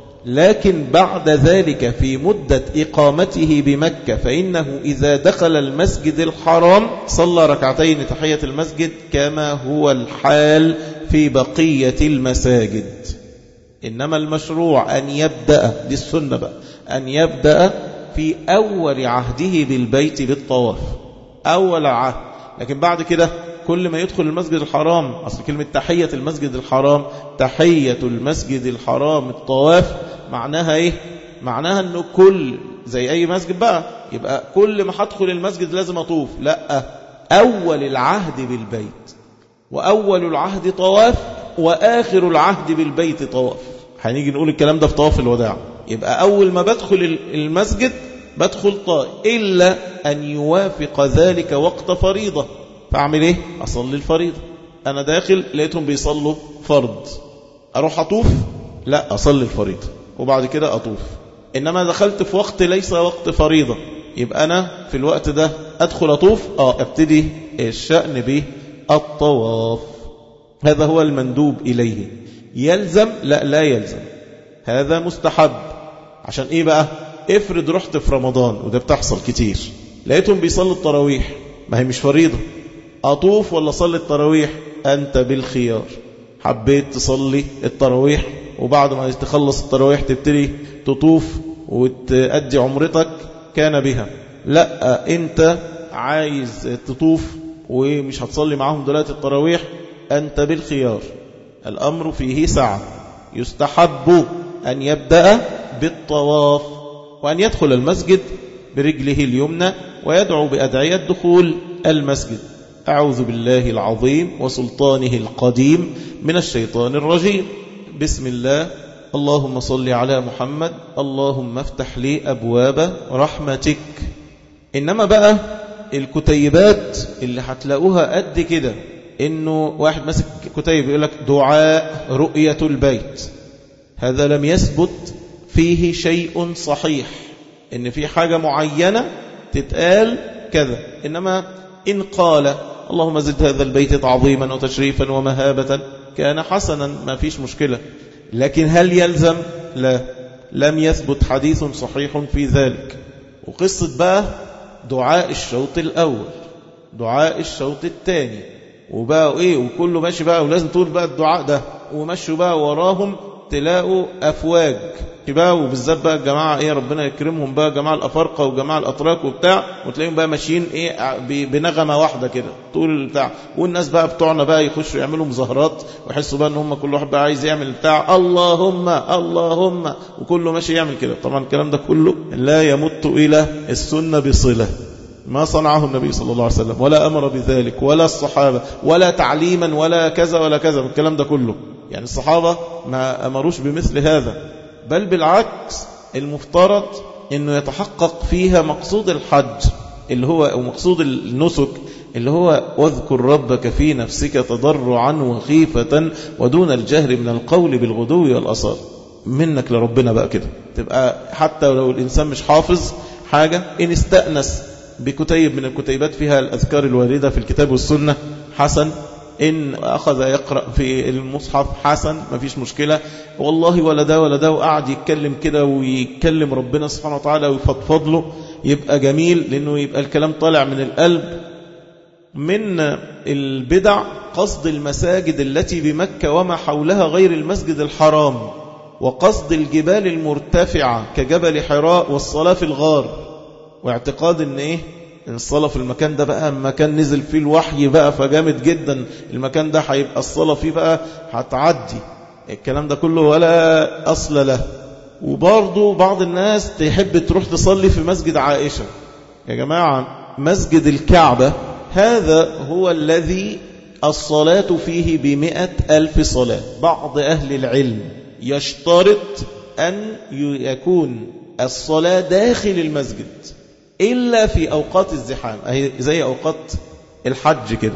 Speaker 1: لكن بعد ذلك في مدة إقامته بمكة فإنه إذا دخل المسجد الحرام صلى ركعتين تحية المسجد كما هو الحال في بقية المساجد إنما المشروع أن يبدأ دي السنة بقى أن يبدأ في أول عهده بالبيت بالطواف أول عهد لكن بعد كده كل ما يدخل المسجد الحرام أصل كلمة تحية المسجد الحرام تحية المسجد الحرام الطواف معناها إيه معناها أنه كل زي أي مسجد بقى يبقى كل ما هدخل المسجد لازم أطوف لا أول العهد بالبيت وأول العهد طواف وآخر العهد بالبيت طواف هنيجي نقول الكلام ده في طواف الوداع يبقى أول ما بدخل المسجد بدخل طائف إلا أن يوافق ذلك وقت فريضة فأعمل إيه؟ أصلي الفريضة أنا داخل لقيتهم بيصلوا فرض أروح أطوف لا أصلي الفريضة وبعد كده أطوف إنما دخلت في وقت ليس وقت فريضة يبقى أنا في الوقت ده أدخل أطوف آه أبتدي الشأن به الطواف هذا هو المندوب إليه يلزم لا لا يلزم هذا مستحب عشان إيه بقى افرض رحت في رمضان وده بتحصل كتير لقيتهم بيصلوا التراويح ما هي مش فريضة أطوف ولا صلي التراويح أنت بالخيار حبيت تصلي التراويح وبعد ما تخلص التراويح تبتدي تطوف وتأدي عمرتك كان بها لا أنت عايز تطوف ومش هتصلي معاهم دلوقتي التراويح أنت بالخيار الأمر فيه سعة يستحب أن يبدأ بالطواف وأن يدخل المسجد برجله اليمنى ويدعو بأدعية دخول المسجد أعوذ بالله العظيم وسلطانه القديم من الشيطان الرجيم بسم الله اللهم صل على محمد اللهم افتح لي أبواب رحمتك إنما بقى الكتيبات اللي هتلاقوها قد كده إنه واحد ماسك كتيب يقول لك دعاء رؤية البيت هذا لم يثبت فيه شيء صحيح إن في حاجة معينة تتقال كذا إنما إن قال اللهم زد هذا البيت تعظيما وتشريفا ومهابة كان حسنا ما فيش مشكلة لكن هل يلزم لا لم يثبت حديث صحيح في ذلك وقصة بقى دعاء الشوط الأول دعاء الشوط الثاني وبقى ايه وكله ماشي بقى ولازم تقول بقى الدعاء ده ومشوا بقى وراهم تلاقوا أفواج بقى وبالذات بقى الجماعة ايه ربنا يكرمهم بقى جماعة الأفارقة وجماعة الأتراك وبتاع وتلاقيهم بقى ماشيين ايه بنغمة واحدة كده طول البتاع والناس بقى بتوعنا بقى يخشوا يعملوا مظاهرات ويحسوا بقى ان هم كل واحد بقى عايز يعمل بتاع اللهم اللهم وكله ماشي يعمل كده طبعا الكلام ده كله لا يمت إلى السنة بصلة ما صنعه النبي صلى الله عليه وسلم ولا أمر بذلك ولا الصحابة ولا تعليما ولا كذا ولا كذا الكلام ده كله يعني الصحابة ما أمروش بمثل هذا بل بالعكس المفترض أنه يتحقق فيها مقصود الحج اللي هو أو مقصود النسك اللي هو واذكر ربك في نفسك تضرعا وخيفة ودون الجهر من القول بالغدو والأصال منك لربنا بقى كده تبقى حتى لو الإنسان مش حافظ حاجة إن استأنس بكتيب من الكتيبات فيها الأذكار الواردة في الكتاب والسنة حسن إن أخذ يقرأ في المصحف حسن ما فيش مشكلة والله ولا ده ولا ده وقعد يتكلم كده ويتكلم ربنا سبحانه وتعالى ويفضفض له يبقى جميل لأنه يبقى الكلام طالع من القلب من البدع قصد المساجد التي بمكة وما حولها غير المسجد الحرام وقصد الجبال المرتفعة كجبل حراء والصلاة في الغار واعتقاد ان ايه الصلاة في المكان ده بقى مكان نزل فيه الوحي بقى فجامد جدا المكان ده هيبقى الصلاة فيه بقى هتعدي الكلام ده كله ولا أصل له وبرضه بعض الناس تحب تروح تصلي في مسجد عائشة يا جماعة مسجد الكعبة هذا هو الذي الصلاة فيه بمئة ألف صلاة بعض أهل العلم يشترط أن يكون الصلاة داخل المسجد إلا في أوقات الزحام أهي زي أوقات الحج كده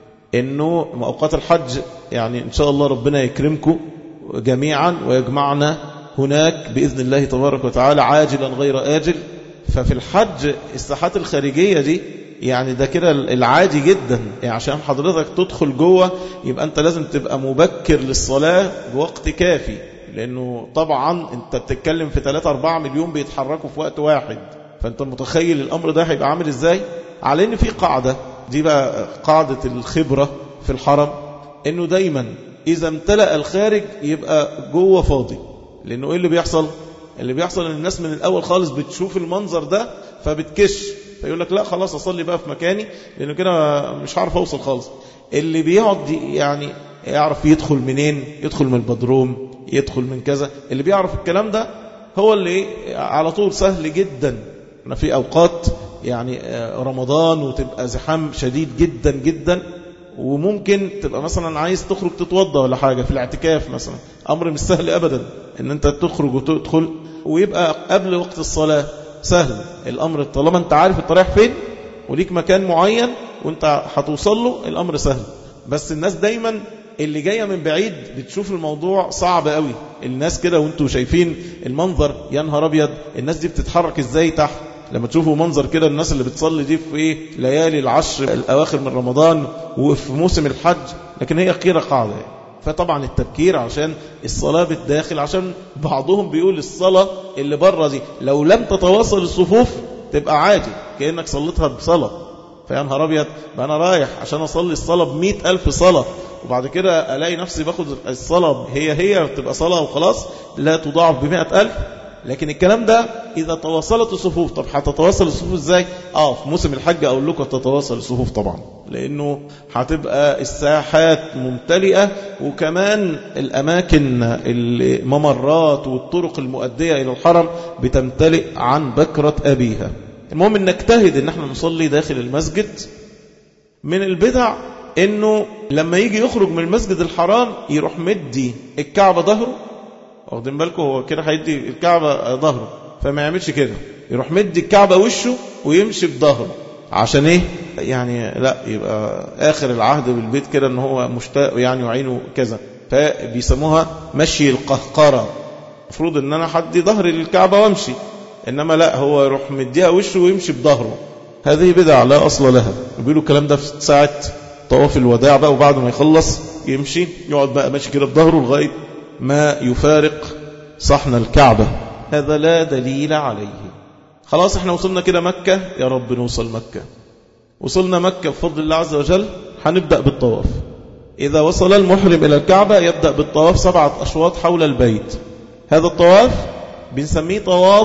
Speaker 1: إنه أوقات الحج يعني إن شاء الله ربنا يكرمكم جميعا ويجمعنا هناك بإذن الله تبارك وتعالى عاجلا غير آجل ففي الحج الساحات الخارجية دي يعني ده كده العادي جدا يعني عشان حضرتك تدخل جوه يبقى أنت لازم تبقى مبكر للصلاة بوقت كافي لأنه طبعا أنت بتتكلم في 3-4 مليون بيتحركوا في وقت واحد فأنت متخيل الأمر ده هيبقى عامل إزاي على أن في قاعدة دي بقى قاعدة الخبرة في الحرم أنه دايما إذا امتلأ الخارج يبقى جوه فاضي لأنه إيه اللي بيحصل اللي بيحصل ان الناس من الأول خالص بتشوف المنظر ده فبتكش فيقول لك لا خلاص أصلي بقى في مكاني لأنه كده مش عارف أوصل خالص اللي بيقعد يعني يعرف يدخل منين يدخل من البدروم يدخل من كذا اللي بيعرف الكلام ده هو اللي على طول سهل جدا أنا في أوقات يعني رمضان وتبقى زحام شديد جدا جدا وممكن تبقى مثلا عايز تخرج تتوضى ولا حاجة في الاعتكاف مثلا أمر مش سهل أبدا ان انت تخرج وتدخل ويبقى قبل وقت الصلاة سهل الأمر طالما انت عارف انت رايح فين وليك مكان معين وانت هتوصل له الأمر سهل بس الناس دايما اللي جاية من بعيد بتشوف الموضوع صعب قوي الناس كده وانتوا شايفين المنظر يا نهار ابيض الناس دي بتتحرك ازاي تحت لما تشوفوا منظر كده الناس اللي بتصلي دي في ايه ليالي العشر الأواخر من رمضان وفي موسم الحج لكن هي قيرة قاعدة فطبعا التبكير عشان الصلاة بالداخل عشان بعضهم بيقول الصلاة اللي بره دي لو لم تتواصل الصفوف تبقى عادي كأنك صليتها بصلاة فيا نهار أبيض بقى أنا رايح عشان أصلي الصلاة بمئة ألف صلاة وبعد كده ألاقي نفسي باخد الصلاة هي هي تبقى صلاة وخلاص لا تضاعف بمئة ألف لكن الكلام ده إذا تواصلت الصفوف طب هتتواصل الصفوف إزاي؟ آه في موسم الحج أقول لكم تتواصل الصفوف طبعا لأنه هتبقى الساحات ممتلئة وكمان الأماكن الممرات والطرق المؤدية إلى الحرم بتمتلئ عن بكرة أبيها المهم أن نجتهد أن احنا نصلي داخل المسجد من البدع أنه لما يجي يخرج من المسجد الحرام يروح مدي الكعبة ظهره واخدين بالكم هو كده هيدي الكعبة ظهره فما يعملش كده يروح مدي الكعبة وشه ويمشي بظهره عشان ايه يعني لا يبقى اخر العهد بالبيت كده ان هو مشتاق يعني وعينه كذا فبيسموها مشي القهقرة المفروض ان انا حدي ظهري للكعبة وامشي انما لا هو يروح مديها وشه ويمشي بظهره هذه بدعة لا اصل لها بيقولوا الكلام ده في ساعة طواف الوداع بقى وبعد ما يخلص يمشي يقعد بقى ماشي كده بظهره لغاية ما يفارق صحن الكعبة هذا لا دليل عليه خلاص احنا وصلنا كده مكة يا رب نوصل مكة وصلنا مكة بفضل الله عز وجل هنبدأ بالطواف إذا وصل المحرم إلى الكعبة يبدأ بالطواف سبعة أشواط حول البيت هذا الطواف بنسميه طواف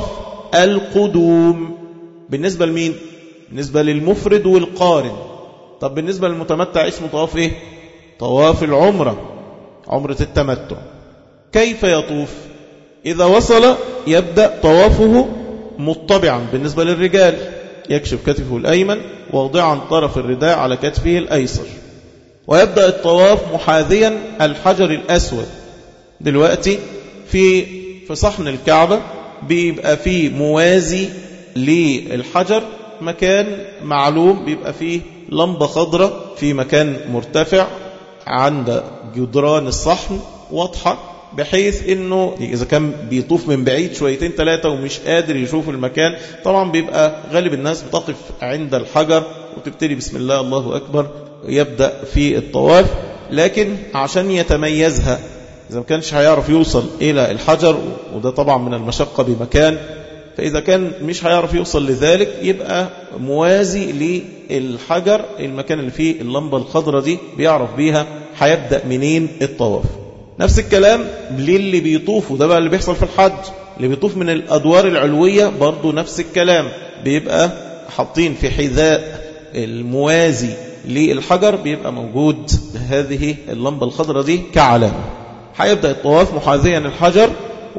Speaker 1: القدوم بالنسبة لمين؟ بالنسبة للمفرد والقارن طب بالنسبة للمتمتع اسمه طواف ايه؟ طواف العمرة عمرة التمتع كيف يطوف؟ إذا وصل يبدأ طوافه مطبعا بالنسبة للرجال يكشف كتفه الأيمن واضعا طرف الرداء على كتفه الأيسر ويبدأ الطواف محاذيا الحجر الأسود دلوقتي في في صحن الكعبة بيبقى فيه موازي للحجر مكان معلوم بيبقى فيه لمبة خضراء في مكان مرتفع عند جدران الصحن واضحة بحيث انه اذا كان بيطوف من بعيد شويتين ثلاثة ومش قادر يشوف المكان طبعا بيبقى غالب الناس بتقف عند الحجر وتبتدي بسم الله الله اكبر يبدأ في الطواف لكن عشان يتميزها إذا ما كانش هيعرف يوصل إلى الحجر وده طبعا من المشقة بمكان فإذا كان مش هيعرف يوصل لذلك يبقى موازي للحجر المكان اللي فيه اللمبة الخضراء دي بيعرف بيها هيبدأ منين الطواف نفس الكلام للي بيطوفوا ده بقى اللي بيحصل في الحج اللي بيطوف من الأدوار العلوية برضو نفس الكلام بيبقى حاطين في حذاء الموازي للحجر بيبقى موجود هذه اللمبة الخضراء دي كعلامة هيبدأ الطواف محاذيا الحجر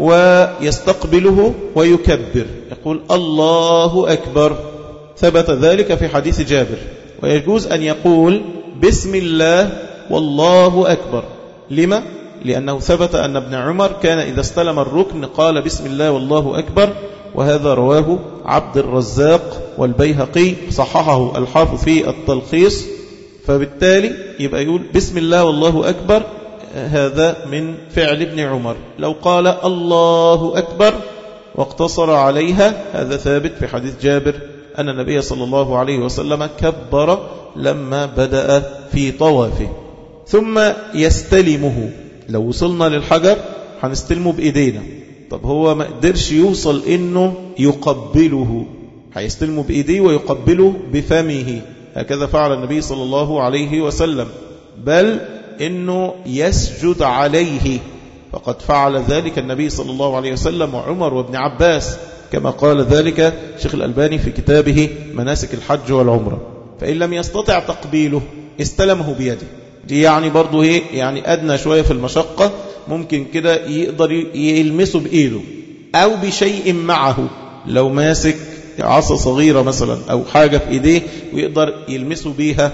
Speaker 1: ويستقبله ويكبر يقول الله أكبر ثبت ذلك في حديث جابر ويجوز أن يقول بسم الله والله أكبر لما؟ لأنه ثبت أن ابن عمر كان إذا استلم الركن قال بسم الله والله أكبر وهذا رواه عبد الرزاق والبيهقي صححه الحافظ في التلخيص فبالتالي يبقى يقول بسم الله والله أكبر هذا من فعل ابن عمر لو قال الله أكبر واقتصر عليها هذا ثابت في حديث جابر أن النبي صلى الله عليه وسلم كبر لما بدأ في طوافه ثم يستلمه لو وصلنا للحجر هنستلمه بإيدينا طب هو ما قدرش يوصل إنه يقبله هيستلمه بإيديه ويقبله بفمه هكذا فعل النبي صلى الله عليه وسلم بل إنه يسجد عليه فقد فعل ذلك النبي صلى الله عليه وسلم وعمر وابن عباس كما قال ذلك شيخ الألباني في كتابه مناسك الحج والعمرة فإن لم يستطع تقبيله استلمه بيده دي يعني برضه ايه يعني أدنى شوية في المشقة ممكن كده يقدر يلمسه بإيده أو بشيء معه لو ماسك عصا صغيرة مثلا أو حاجة في إيديه ويقدر يلمسه بيها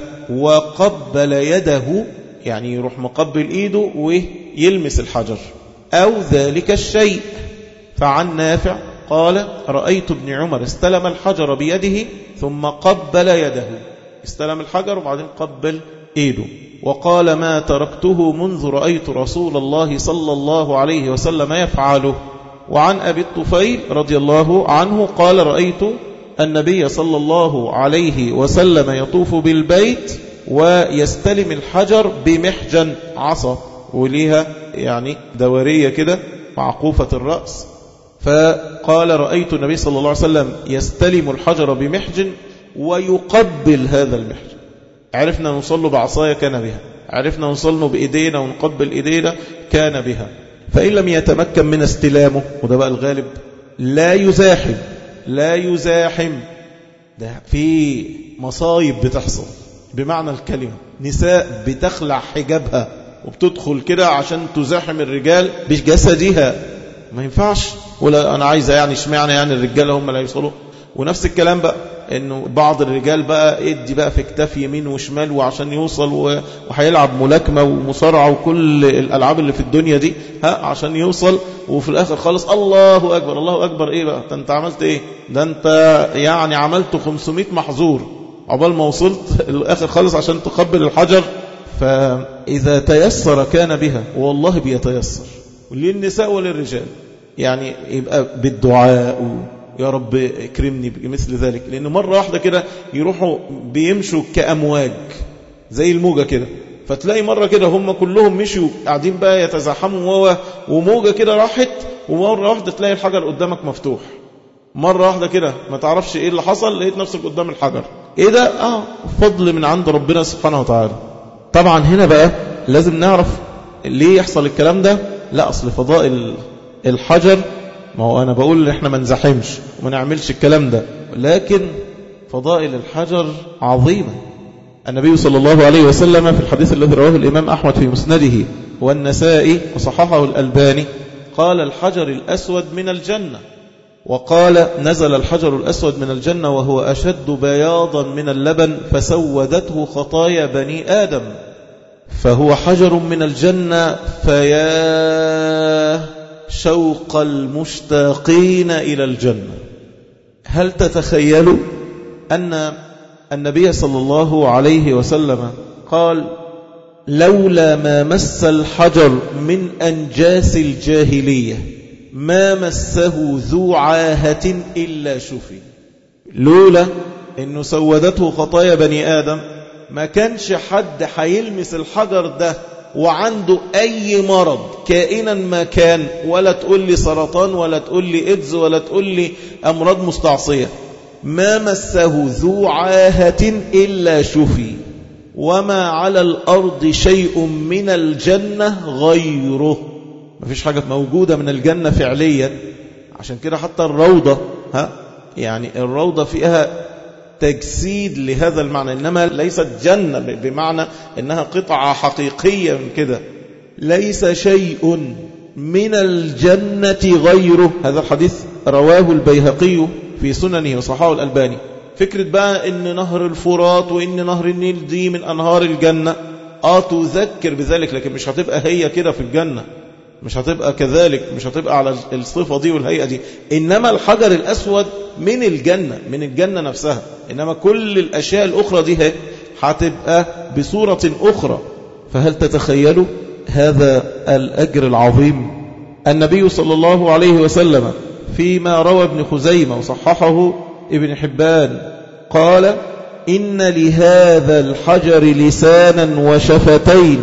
Speaker 1: وقبل يده يعني يروح مقبل إيده ويلمس الحجر أو ذلك الشيء فعن نافع قال رأيت ابن عمر استلم الحجر بيده ثم قبل يده استلم الحجر وبعدين قبل إيده وقال ما تركته منذ رأيت رسول الله صلى الله عليه وسلم يفعله وعن أبي الطفيل رضي الله عنه قال رأيت النبي صلى الله عليه وسلم يطوف بالبيت ويستلم الحجر بمحجن عصا وليها يعني دورية كده معقوفة الرأس فقال رأيت النبي صلى الله عليه وسلم يستلم الحجر بمحجن ويقبل هذا المحجن عرفنا نوصل له بعصاية كان بها عرفنا نوصل له بإيدينا ونقبل إيدينا كان بها فإن لم يتمكن من استلامه وده بقى الغالب لا يزاحم لا يزاحم ده في مصايب بتحصل بمعنى الكلمة نساء بتخلع حجابها وبتدخل كده عشان تزاحم الرجال بجسدها ما ينفعش ولا أنا عايزة يعني اشمعنى يعني الرجال هم اللي يوصلوا ونفس الكلام بقى انه بعض الرجال بقى ادي بقى في كتاف يمين وشمال وعشان يوصل وهيلعب ملاكمة ومصارعة وكل الألعاب اللي في الدنيا دي ها عشان يوصل وفي الآخر خالص الله أكبر الله أكبر إيه بقى ده أنت عملت إيه ده أنت يعني عملت 500 محظور عقبال ما وصلت الآخر خالص عشان تقبل الحجر فإذا تيسر كان بها والله بيتيسر للنساء وللرجال يعني يبقى بالدعاء يا رب اكرمني بمثل ذلك لأن مرة واحدة كده يروحوا بيمشوا كأمواج زي الموجة كده فتلاقي مرة كده هم كلهم مشوا قاعدين بقى يتزاحموا وموجة كده راحت ومرة واحدة تلاقي الحجر قدامك مفتوح مرة واحدة كده ما تعرفش ايه اللي حصل لقيت نفسك قدام الحجر ايه ده اه فضل من عند ربنا سبحانه وتعالى طبعا هنا بقى لازم نعرف ليه يحصل الكلام ده لا اصل فضائل الحجر ما هو انا بقول احنا ما نزحمش وما نعملش الكلام ده لكن فضائل الحجر عظيمة النبي صلى الله عليه وسلم في الحديث الذي رواه الإمام أحمد في مسنده والنسائي وصححه الألباني قال الحجر الأسود من الجنة وقال نزل الحجر الأسود من الجنة وهو أشد بياضا من اللبن فسودته خطايا بني آدم فهو حجر من الجنة فيا شوق المشتاقين إلى الجنة هل تتخيلوا أن النبي صلى الله عليه وسلم قال لولا ما مس الحجر من أنجاس الجاهلية ما مسه ذو عاهة إلا شفي لولا أنه سودته خطايا بني آدم ما كانش حد حيلمس الحجر ده وعنده أي مرض كائنا ما كان ولا تقول لي سرطان ولا تقول لي إيدز ولا تقول لي أمراض مستعصية ما مسه ذو عاهة إلا شفي وما على الأرض شيء من الجنة غيره ما فيش حاجة موجودة من الجنة فعليا عشان كده حتى الروضة ها يعني الروضة فيها تجسيد لهذا المعنى إنما ليست جنة بمعنى إنها قطعة حقيقية من كده ليس شيء من الجنة غيره هذا الحديث رواه البيهقي في سننه وصحاه الألباني فكرة بقى إن نهر الفرات وإن نهر النيل دي من أنهار الجنة آه تذكر بذلك لكن مش هتبقى هي كده في الجنة مش هتبقى كذلك مش هتبقى على الصفة دي والهيئة دي إنما الحجر الأسود من الجنة من الجنة نفسها إنما كل الأشياء الأخرى دي هتبقى بصورة أخرى فهل تتخيلوا هذا الأجر العظيم النبي صلى الله عليه وسلم فيما روى ابن خزيمة وصححه ابن حبان قال إن لهذا الحجر لسانا وشفتين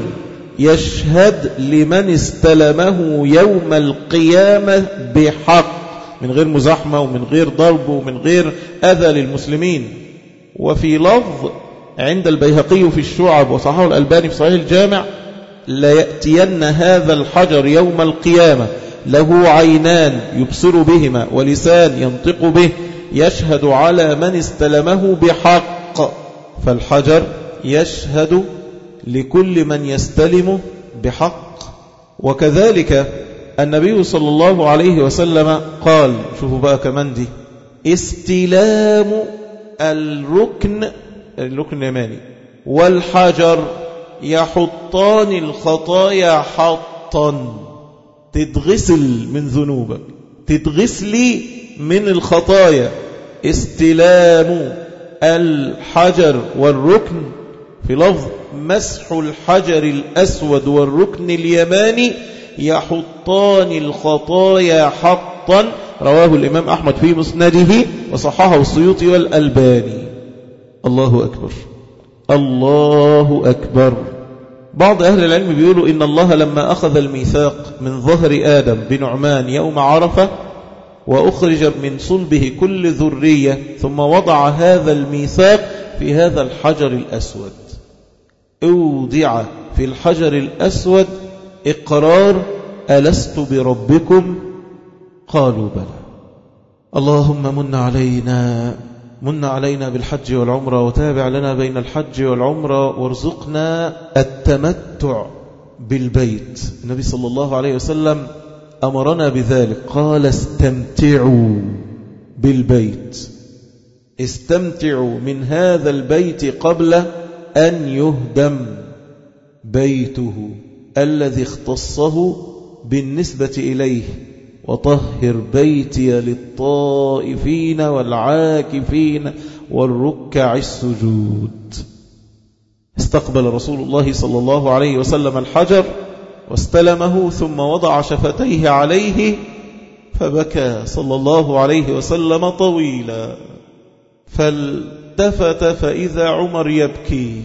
Speaker 1: يشهد لمن استلمه يوم القيامة بحق من غير مزاحمة ومن غير ضرب ومن غير أذى للمسلمين وفي لفظ عند البيهقي في الشعب وصححه الألباني في صحيح الجامع لا يأتين هذا الحجر يوم القيامة له عينان يبصر بهما ولسان ينطق به يشهد على من استلمه بحق فالحجر يشهد لكل من يستلمه بحق وكذلك النبي صلى الله عليه وسلم قال شوفوا بقى كمان دي استلام الركن الركن اليماني والحجر يحطان الخطايا حطا تتغسل من ذنوبك تتغسلي من الخطايا استلام الحجر والركن في لفظ مسح الحجر الأسود والركن اليماني يحطان الخطايا حطا رواه الإمام أحمد في مسنده وصححه السيوطي والألباني الله أكبر الله أكبر بعض أهل العلم بيقولوا إن الله لما أخذ الميثاق من ظهر آدم بنعمان يوم عرفة وأخرج من صلبه كل ذرية ثم وضع هذا الميثاق في هذا الحجر الأسود أودع في الحجر الأسود إقرار ألست بربكم قالوا بلى اللهم من علينا من علينا بالحج والعمرة وتابع لنا بين الحج والعمرة وارزقنا التمتع بالبيت النبي صلى الله عليه وسلم أمرنا بذلك قال استمتعوا بالبيت استمتعوا من هذا البيت قبل أن يهدم بيته الذي اختصه بالنسبة إليه وطهر بيتي للطائفين والعاكفين والركع السجود استقبل رسول الله صلى الله عليه وسلم الحجر واستلمه ثم وضع شفتيه عليه فبكى صلى الله عليه وسلم طويلا فالتفت فإذا عمر يبكي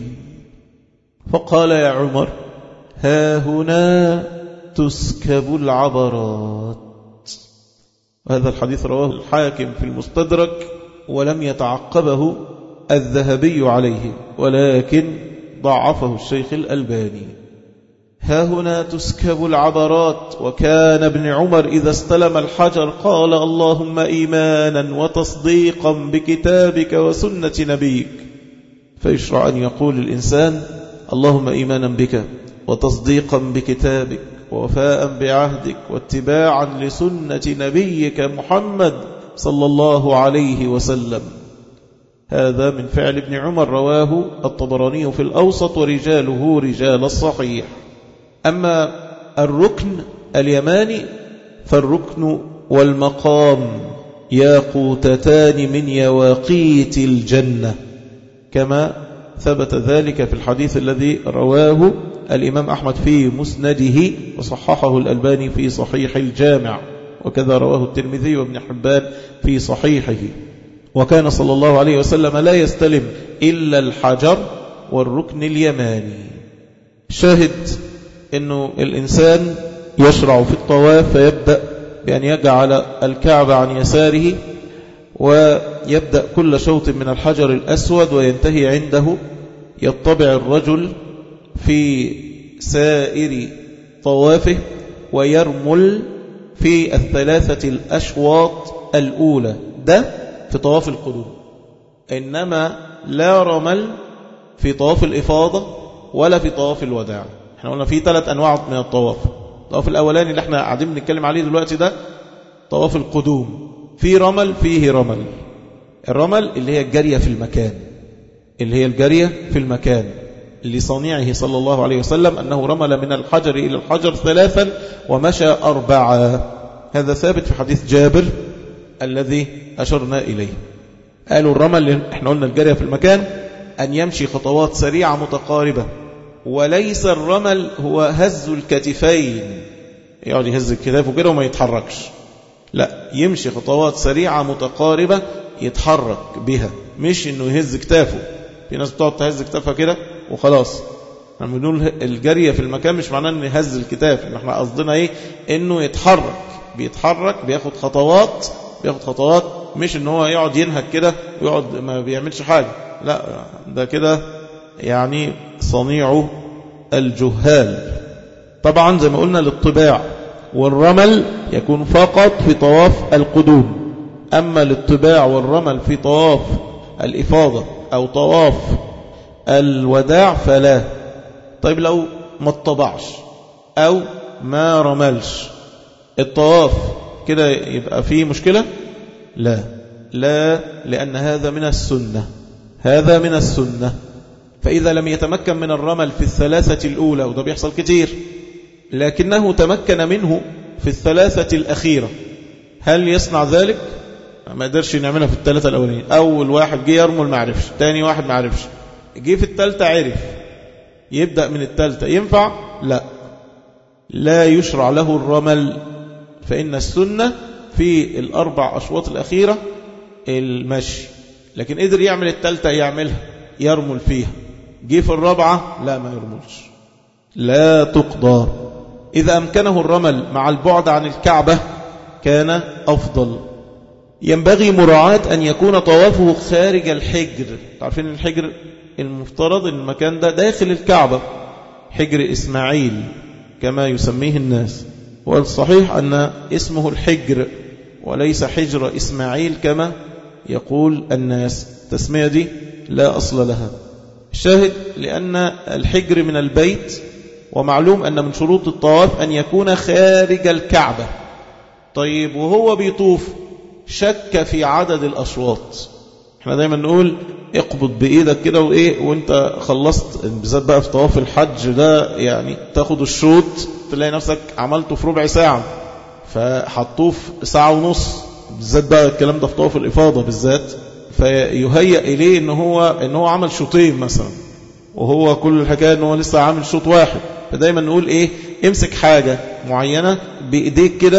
Speaker 1: فقال يا عمر ها هنا تسكب العبرات هذا الحديث رواه الحاكم في المستدرك ولم يتعقبه الذهبي عليه ولكن ضعفه الشيخ الألباني ها هنا تسكب العبرات وكان ابن عمر إذا استلم الحجر قال اللهم إيمانا وتصديقا بكتابك وسنة نبيك فيشرع أن يقول الإنسان اللهم إيمانا بك وتصديقا بكتابك ووفاء بعهدك واتباعا لسنة نبيك محمد صلى الله عليه وسلم هذا من فعل ابن عمر رواه الطبراني في الأوسط ورجاله رجال الصحيح أما الركن اليماني فالركن والمقام ياقوتتان من يواقيت الجنة كما ثبت ذلك في الحديث الذي رواه الإمام أحمد في مسنده وصححه الألباني في صحيح الجامع وكذا رواه الترمذي وابن حبان في صحيحه وكان صلى الله عليه وسلم لا يستلم إلا الحجر والركن اليماني شاهد أنه الإنسان يشرع في الطواف فيبدأ بأن يجعل الكعب عن يساره ويبدأ كل شوط من الحجر الأسود وينتهي عنده يطبع الرجل في سائر طوافه ويرمل في الثلاثة الأشواط الأولى ده في طواف القدوم إنما لا رمل في طواف الإفاضة ولا في طواف الوداع احنا قلنا في ثلاث أنواع من الطواف الطواف الأولاني اللي احنا قاعدين بنتكلم عليه دلوقتي ده طواف القدوم في رمل فيه رمل الرمل اللي هي الجارية في المكان اللي هي الجارية في المكان لصنيعه صلى الله عليه وسلم أنه رمل من الحجر إلى الحجر ثلاثا ومشى أربعة هذا ثابت في حديث جابر الذي أشرنا إليه قالوا الرمل احنا قلنا الجارية في المكان أن يمشي خطوات سريعة متقاربة وليس الرمل هو هز الكتفين يقعد يهز الكتاف وكده وما يتحركش لا يمشي خطوات سريعة متقاربة يتحرك بها مش انه يهز كتافه في ناس بتقعد تهز كتافها كده وخلاص لما بنقول الجري في المكان مش معناه انه يهز الكتاف ان احنا قصدنا ايه انه يتحرك بيتحرك بياخد خطوات بياخد خطوات مش ان هو يقعد ينهك كده ويقعد ما بيعملش حاجة لا ده كده يعني صنيع الجهال طبعا زي ما قلنا للطباع والرمل يكون فقط في طواف القدوم أما الاتباع والرمل في طواف الإفاضة أو طواف الوداع فلا طيب لو ما اتطبعش أو ما رملش الطواف كده يبقى فيه مشكلة لا لا لأن هذا من السنة هذا من السنة فإذا لم يتمكن من الرمل في الثلاثة الأولى وده بيحصل كتير لكنه تمكن منه في الثلاثة الأخيرة هل يصنع ذلك؟ ما قدرش يعملها في الثلاثة الأولين أول واحد جه يرمل ما عرفش تاني واحد ما عرفش جه في الثالثة عرف يبدأ من الثالثة ينفع؟ لا لا يشرع له الرمل فإن السنة في الأربع أشواط الأخيرة المشي لكن قدر يعمل الثالثة يعملها يرمل فيها جه في الرابعة لا ما يرملش لا تقضى إذا أمكنه الرمل مع البعد عن الكعبة كان أفضل ينبغي مراعاة أن يكون طوافه خارج الحجر تعرفين الحجر المفترض أن المكان ده داخل الكعبة حجر إسماعيل كما يسميه الناس والصحيح أن اسمه الحجر وليس حجر إسماعيل كما يقول الناس التسمية دي لا أصل لها الشاهد لأن الحجر من البيت ومعلوم أن من شروط الطواف أن يكون خارج الكعبة طيب وهو بيطوف شك في عدد الأشواط احنا دايما نقول اقبض بإيدك كده وإيه وانت خلصت بالذات بقى في طواف الحج ده يعني تاخد الشوط تلاقي نفسك عملته في ربع ساعة فحطوف ساعة ونص بالذات بقى الكلام ده في طواف الإفاضة بالذات فيهيأ إليه إن هو, إن هو عمل شوطين مثلا وهو كل الحكاية إن هو لسه عامل شوط واحد فدايما نقول إيه امسك حاجة معينة بإيديك كده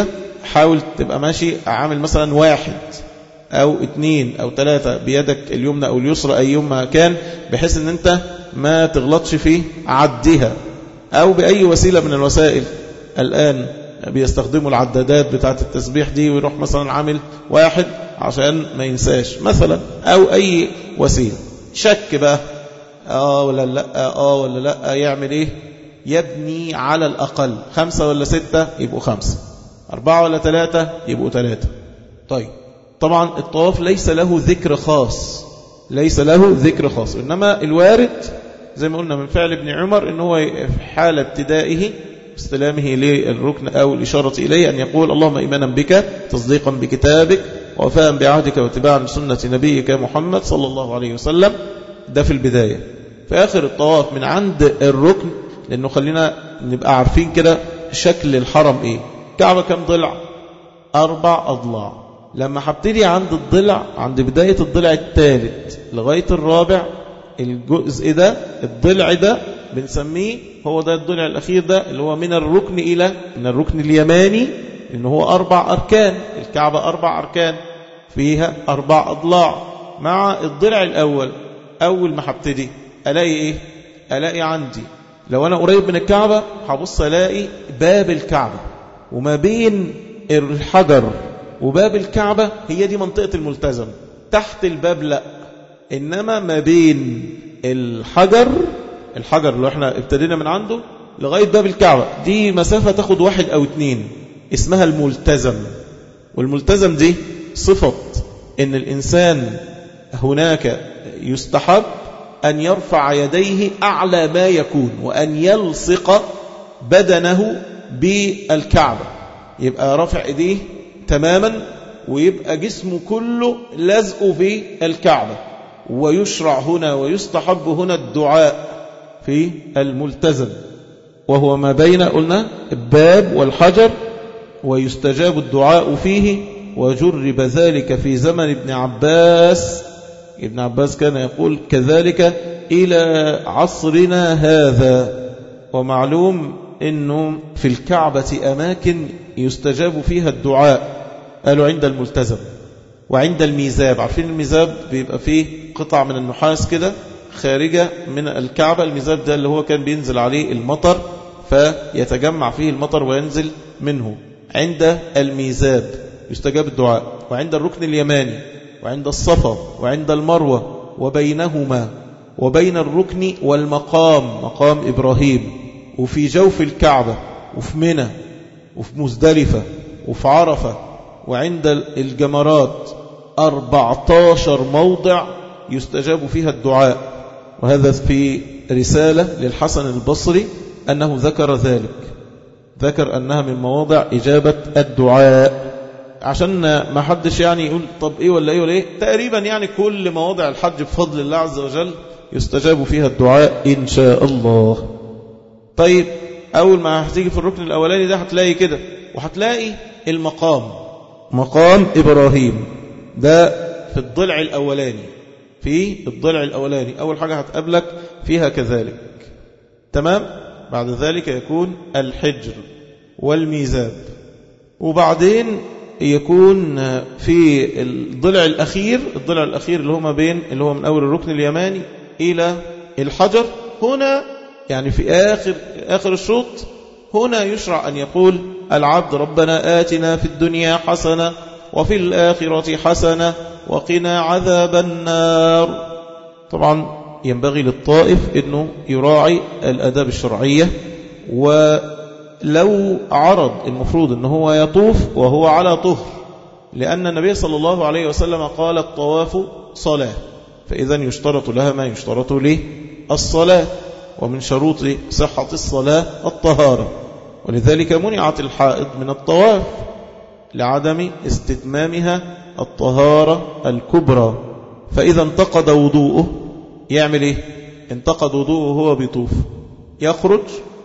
Speaker 1: حاول تبقى ماشي عامل مثلا واحد أو اتنين أو ثلاثة بيدك اليمنى أو اليسرى أيما كان بحيث أن أنت ما تغلطش في عدها أو بأي وسيلة من الوسائل الآن بيستخدموا العدادات بتاعة التسبيح دي ويروح مثلا عامل واحد عشان ما ينساش مثلا أو أي وسيلة شك بقى آه ولا لا آه ولا لا يعمل إيه يبني على الأقل خمسة ولا ستة يبقوا خمسة أربعة ولا ثلاثة يبقوا ثلاثة طيب طبعا الطواف ليس له ذكر خاص ليس له ذكر خاص إنما الوارد زي ما قلنا من فعل ابن عمر إن هو في حال ابتدائه استلامه للركن أو الإشارة إليه أن يقول اللهم إيمانا بك تصديقا بكتابك وفاء بعهدك واتباعا لسنة نبيك محمد صلى الله عليه وسلم ده في البداية في آخر الطواف من عند الركن لأنه خلينا نبقى عارفين كده شكل الحرم إيه كعبة كم ضلع أربع أضلاع لما هبتدي عند الضلع عند بداية الضلع الثالث لغاية الرابع الجزء ده الضلع ده بنسميه هو ده الضلع الأخير ده اللي هو من الركن إلى من الركن اليماني إن هو أربع أركان الكعبة أربع أركان فيها أربع أضلاع مع الضلع الأول أول ما هبتدي ألاقي إيه ألاقي عندي لو أنا قريب من الكعبة هبص ألاقي باب الكعبة وما بين الحجر وباب الكعبة هي دي منطقة الملتزم تحت الباب لا إنما ما بين الحجر الحجر اللي احنا ابتدينا من عنده لغاية باب الكعبة دي مسافة تاخد واحد أو اتنين اسمها الملتزم والملتزم دي صفة ان الإنسان هناك يستحب أن يرفع يديه أعلى ما يكون وأن يلصق بدنه بالكعبة يبقى رافع ايديه تماما ويبقى جسمه كله لزق في الكعبة ويشرع هنا ويستحب هنا الدعاء في الملتزم وهو ما بين قلنا الباب والحجر ويستجاب الدعاء فيه وجرب ذلك في زمن ابن عباس ابن عباس كان يقول كذلك إلى عصرنا هذا ومعلوم أنه في الكعبة أماكن يستجاب فيها الدعاء قالوا عند الملتزم وعند الميزاب عارفين الميزاب بيبقى فيه قطع من النحاس كده خارجة من الكعبة الميزاب ده اللي هو كان بينزل عليه المطر فيتجمع فيه المطر وينزل منه عند الميزاب يستجاب الدعاء وعند الركن اليماني وعند الصفا وعند المروة وبينهما وبين الركن والمقام مقام إبراهيم وفي جوف الكعبة وفي منى وفي مزدلفة وفي عرفة وعند الجمرات 14 موضع يستجاب فيها الدعاء وهذا في رسالة للحسن البصري أنه ذكر ذلك ذكر أنها من مواضع إجابة الدعاء عشان ما حدش يعني يقول طب إيه ولا إيه ولا إيه تقريبا يعني كل مواضع الحج بفضل الله عز وجل يستجاب فيها الدعاء إن شاء الله طيب أول ما هتيجي في الركن الأولاني ده هتلاقي كده وهتلاقي المقام مقام إبراهيم ده في الضلع الأولاني في الضلع الأولاني أول حاجة هتقابلك فيها كذلك تمام بعد ذلك يكون الحجر والميزاب وبعدين يكون في الضلع الأخير الضلع الأخير اللي هو ما بين اللي هو من أول الركن اليماني إلى الحجر هنا يعني في آخر آخر الشوط هنا يشرع أن يقول العبد ربنا آتنا في الدنيا حسنة وفي الآخرة حسنة وقنا عذاب النار طبعا ينبغي للطائف أنه يراعي الأداب الشرعية ولو عرض المفروض أنه هو يطوف وهو على طهر لأن النبي صلى الله عليه وسلم قال الطواف صلاة فإذا يشترط لها ما يشترط له الصلاة ومن شروط صحة الصلاة الطهارة ولذلك منعت الحائض من الطواف لعدم استتمامها الطهارة الكبرى فإذا انتقد وضوءه يعمل إيه انتقد وضوءه وهو بيطوف يخرج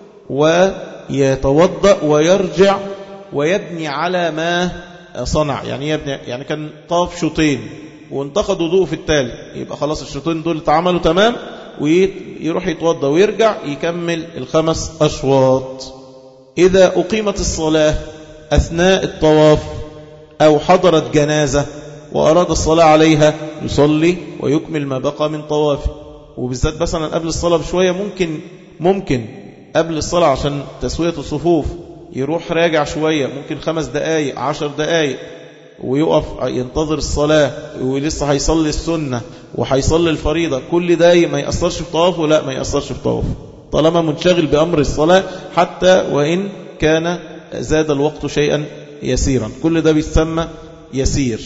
Speaker 1: ويتوضأ ويرجع ويبني على ما صنع يعني يبني يعني كان طاف شوطين وانتقد وضوءه في التالي يبقى خلاص الشوطين دول اتعملوا تمام ويروح يتوضأ ويرجع يكمل الخمس أشواط إذا أقيمت الصلاة أثناء الطواف أو حضرت جنازة وأراد الصلاة عليها يصلي ويكمل ما بقى من طوافه وبالذات مثلا قبل الصلاة بشوية ممكن ممكن قبل الصلاة عشان تسوية الصفوف يروح راجع شوية ممكن خمس دقايق عشر دقايق ويقف ينتظر الصلاة ولسه هيصلي السنة وهيصلي الفريضة كل ده ما يأثرش في طوافه لا ما يأثرش في طوافه طالما منشغل بأمر الصلاة حتى وإن كان زاد الوقت شيئا يسيرا كل ده بيسمى يسير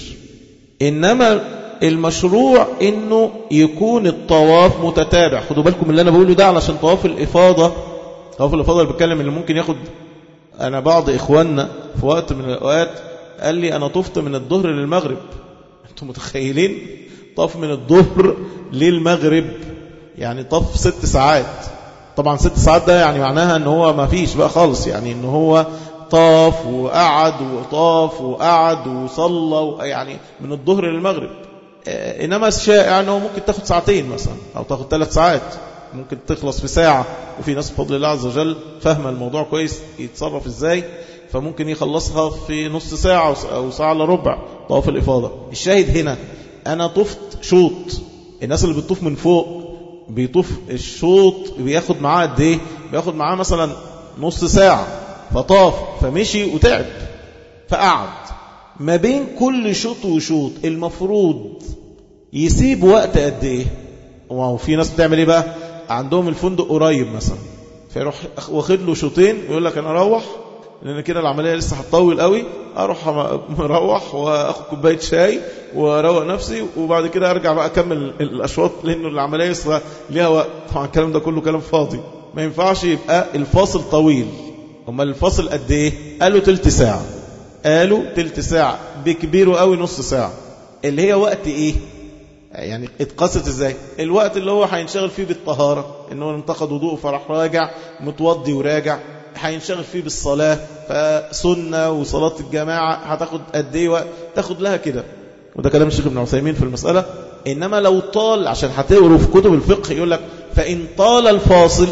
Speaker 1: إنما المشروع إنه يكون الطواف متتابع خدوا بالكم اللي أنا بقوله ده علشان طواف الإفاضة طواف الإفاضة اللي بتكلم اللي ممكن ياخد أنا بعض إخواننا في وقت من الأوقات قال لي أنا طفت من الظهر للمغرب أنتم متخيلين طاف من الظهر للمغرب يعني طاف ست ساعات طبعا ست ساعات ده يعني معناها ان هو ما فيش بقى خالص يعني ان هو طاف وقعد وطاف وقعد وصلى يعني من الظهر للمغرب إنما الشائع أنه ممكن تاخد ساعتين مثلا أو تاخد ثلاث ساعات ممكن تخلص في ساعة وفي ناس بفضل الله عز وجل فاهمة الموضوع كويس يتصرف إزاي فممكن يخلصها في نص ساعة أو ساعة إلا ربع طواف الإفاضة الشاهد هنا أنا طفت شوط الناس اللي بتطوف من فوق بيطوف الشوط بياخد معاه قد ايه بياخد معاه مثلا نص ساعة فطاف فمشي وتعب فقعد ما بين كل شوط وشوط المفروض يسيب وقت قد ايه وفي ناس بتعمل ايه بقى عندهم الفندق قريب مثلا فيروح واخد له شوطين ويقول لك انا اروح لان كده العمليه لسه هتطول قوي اروح مروح واخد كوبايه شاي واروق نفسي وبعد كده ارجع بقى اكمل الاشواط لانه العمليه لسه ليها وقت طبعا الكلام ده كله كلام فاضي ما ينفعش يبقى الفاصل طويل امال الفاصل قد ايه قالوا تلت ساعه قالوا تلت ساعه بكبيره قوي نص ساعه اللي هي وقت ايه يعني اتقست ازاي الوقت اللي هو هينشغل فيه بالطهاره انه انتقد وضوءه فراح راجع متوضي وراجع هينشغل فيه بالصلاة فسنة وصلاة الجماعة هتاخد قد ايه وقت تاخد لها كده وده كلام الشيخ ابن عثيمين في المسألة إنما لو طال عشان هتقروا في كتب الفقه يقول لك فإن طال الفاصل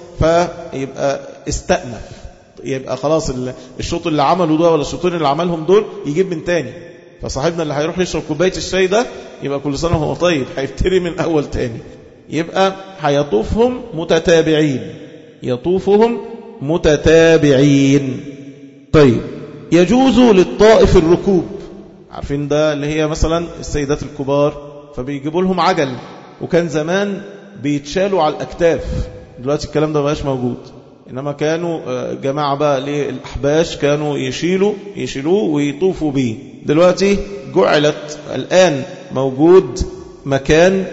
Speaker 1: فيبقى استأنف يبقى خلاص الشوط اللي عمله ده ولا الشوطين اللي عملهم دول يجيب من تاني فصاحبنا اللي هيروح يشرب كوباية الشاي ده يبقى كل سنة وهو طيب هيبتدي من أول تاني يبقى هيطوفهم متتابعين يطوفهم متتابعين طيب يجوز للطائف الركوب عارفين ده اللي هي مثلا السيدات الكبار فبيجيبوا لهم عجل وكان زمان بيتشالوا على الأكتاف دلوقتي الكلام ده مبقاش موجود إنما كانوا جماعة بقى للأحباش كانوا يشيلوا يشيلوه ويطوفوا بيه دلوقتي جعلت الآن موجود مكان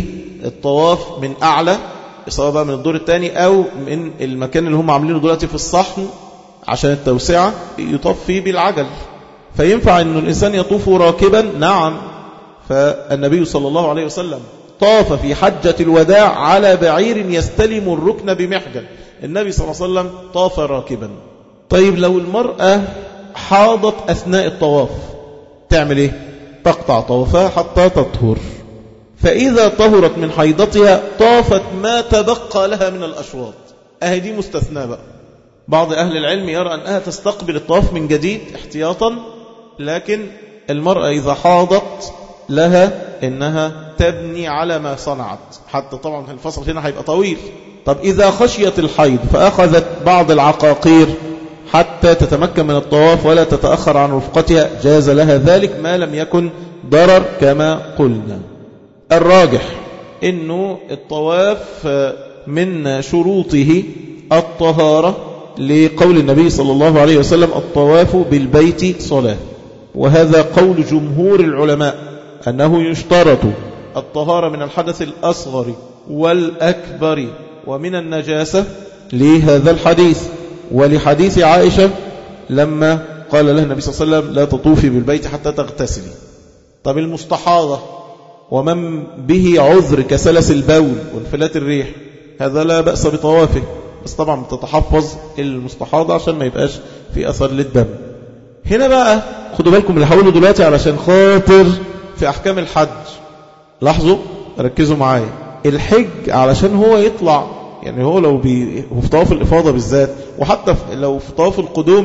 Speaker 1: للطواف من أعلى سواء بقى من الدور الثاني أو من المكان اللي هم عاملينه دلوقتي في الصحن عشان التوسعة يطاف فيه بالعجل فينفع أن الإنسان يطوف راكبا نعم فالنبي صلى الله عليه وسلم طاف في حجة الوداع على بعير يستلم الركن بمحجن النبي صلى الله عليه وسلم طاف راكبا طيب لو المرأة حاضت أثناء الطواف تعمل إيه تقطع طوافها حتى تطهر فإذا طهرت من حيضتها طافت ما تبقى لها من الأشواط أهي دي مستثنى بقى بعض أهل العلم يرى أنها تستقبل الطواف من جديد احتياطا لكن المرأة إذا حاضت لها إنها تبني على ما صنعت حتى طبعا الفصل هنا هيبقى طويل طب إذا خشيت الحيض فأخذت بعض العقاقير حتى تتمكن من الطواف ولا تتأخر عن رفقتها جاز لها ذلك ما لم يكن ضرر كما قلنا الراجح انه الطواف من شروطه الطهارة لقول النبي صلى الله عليه وسلم الطواف بالبيت صلاة وهذا قول جمهور العلماء أنه يشترط الطهارة من الحدث الأصغر والأكبر ومن النجاسة لهذا الحديث ولحديث عائشة لما قال لها النبي صلى الله عليه وسلم لا تطوفي بالبيت حتى تغتسلي طب المستحاضة ومن به عذر كسلس البول وانفلات الريح هذا لا بأس بطوافه بس طبعا تتحفظ المستحاضة عشان ما يبقاش في أثر للدم هنا بقى خدوا بالكم اللي هقوله دلوقتي علشان خاطر في أحكام الحج لاحظوا ركزوا معايا الحج علشان هو يطلع يعني هو لو بي هو في طواف الإفاضة بالذات وحتى لو في طواف القدوم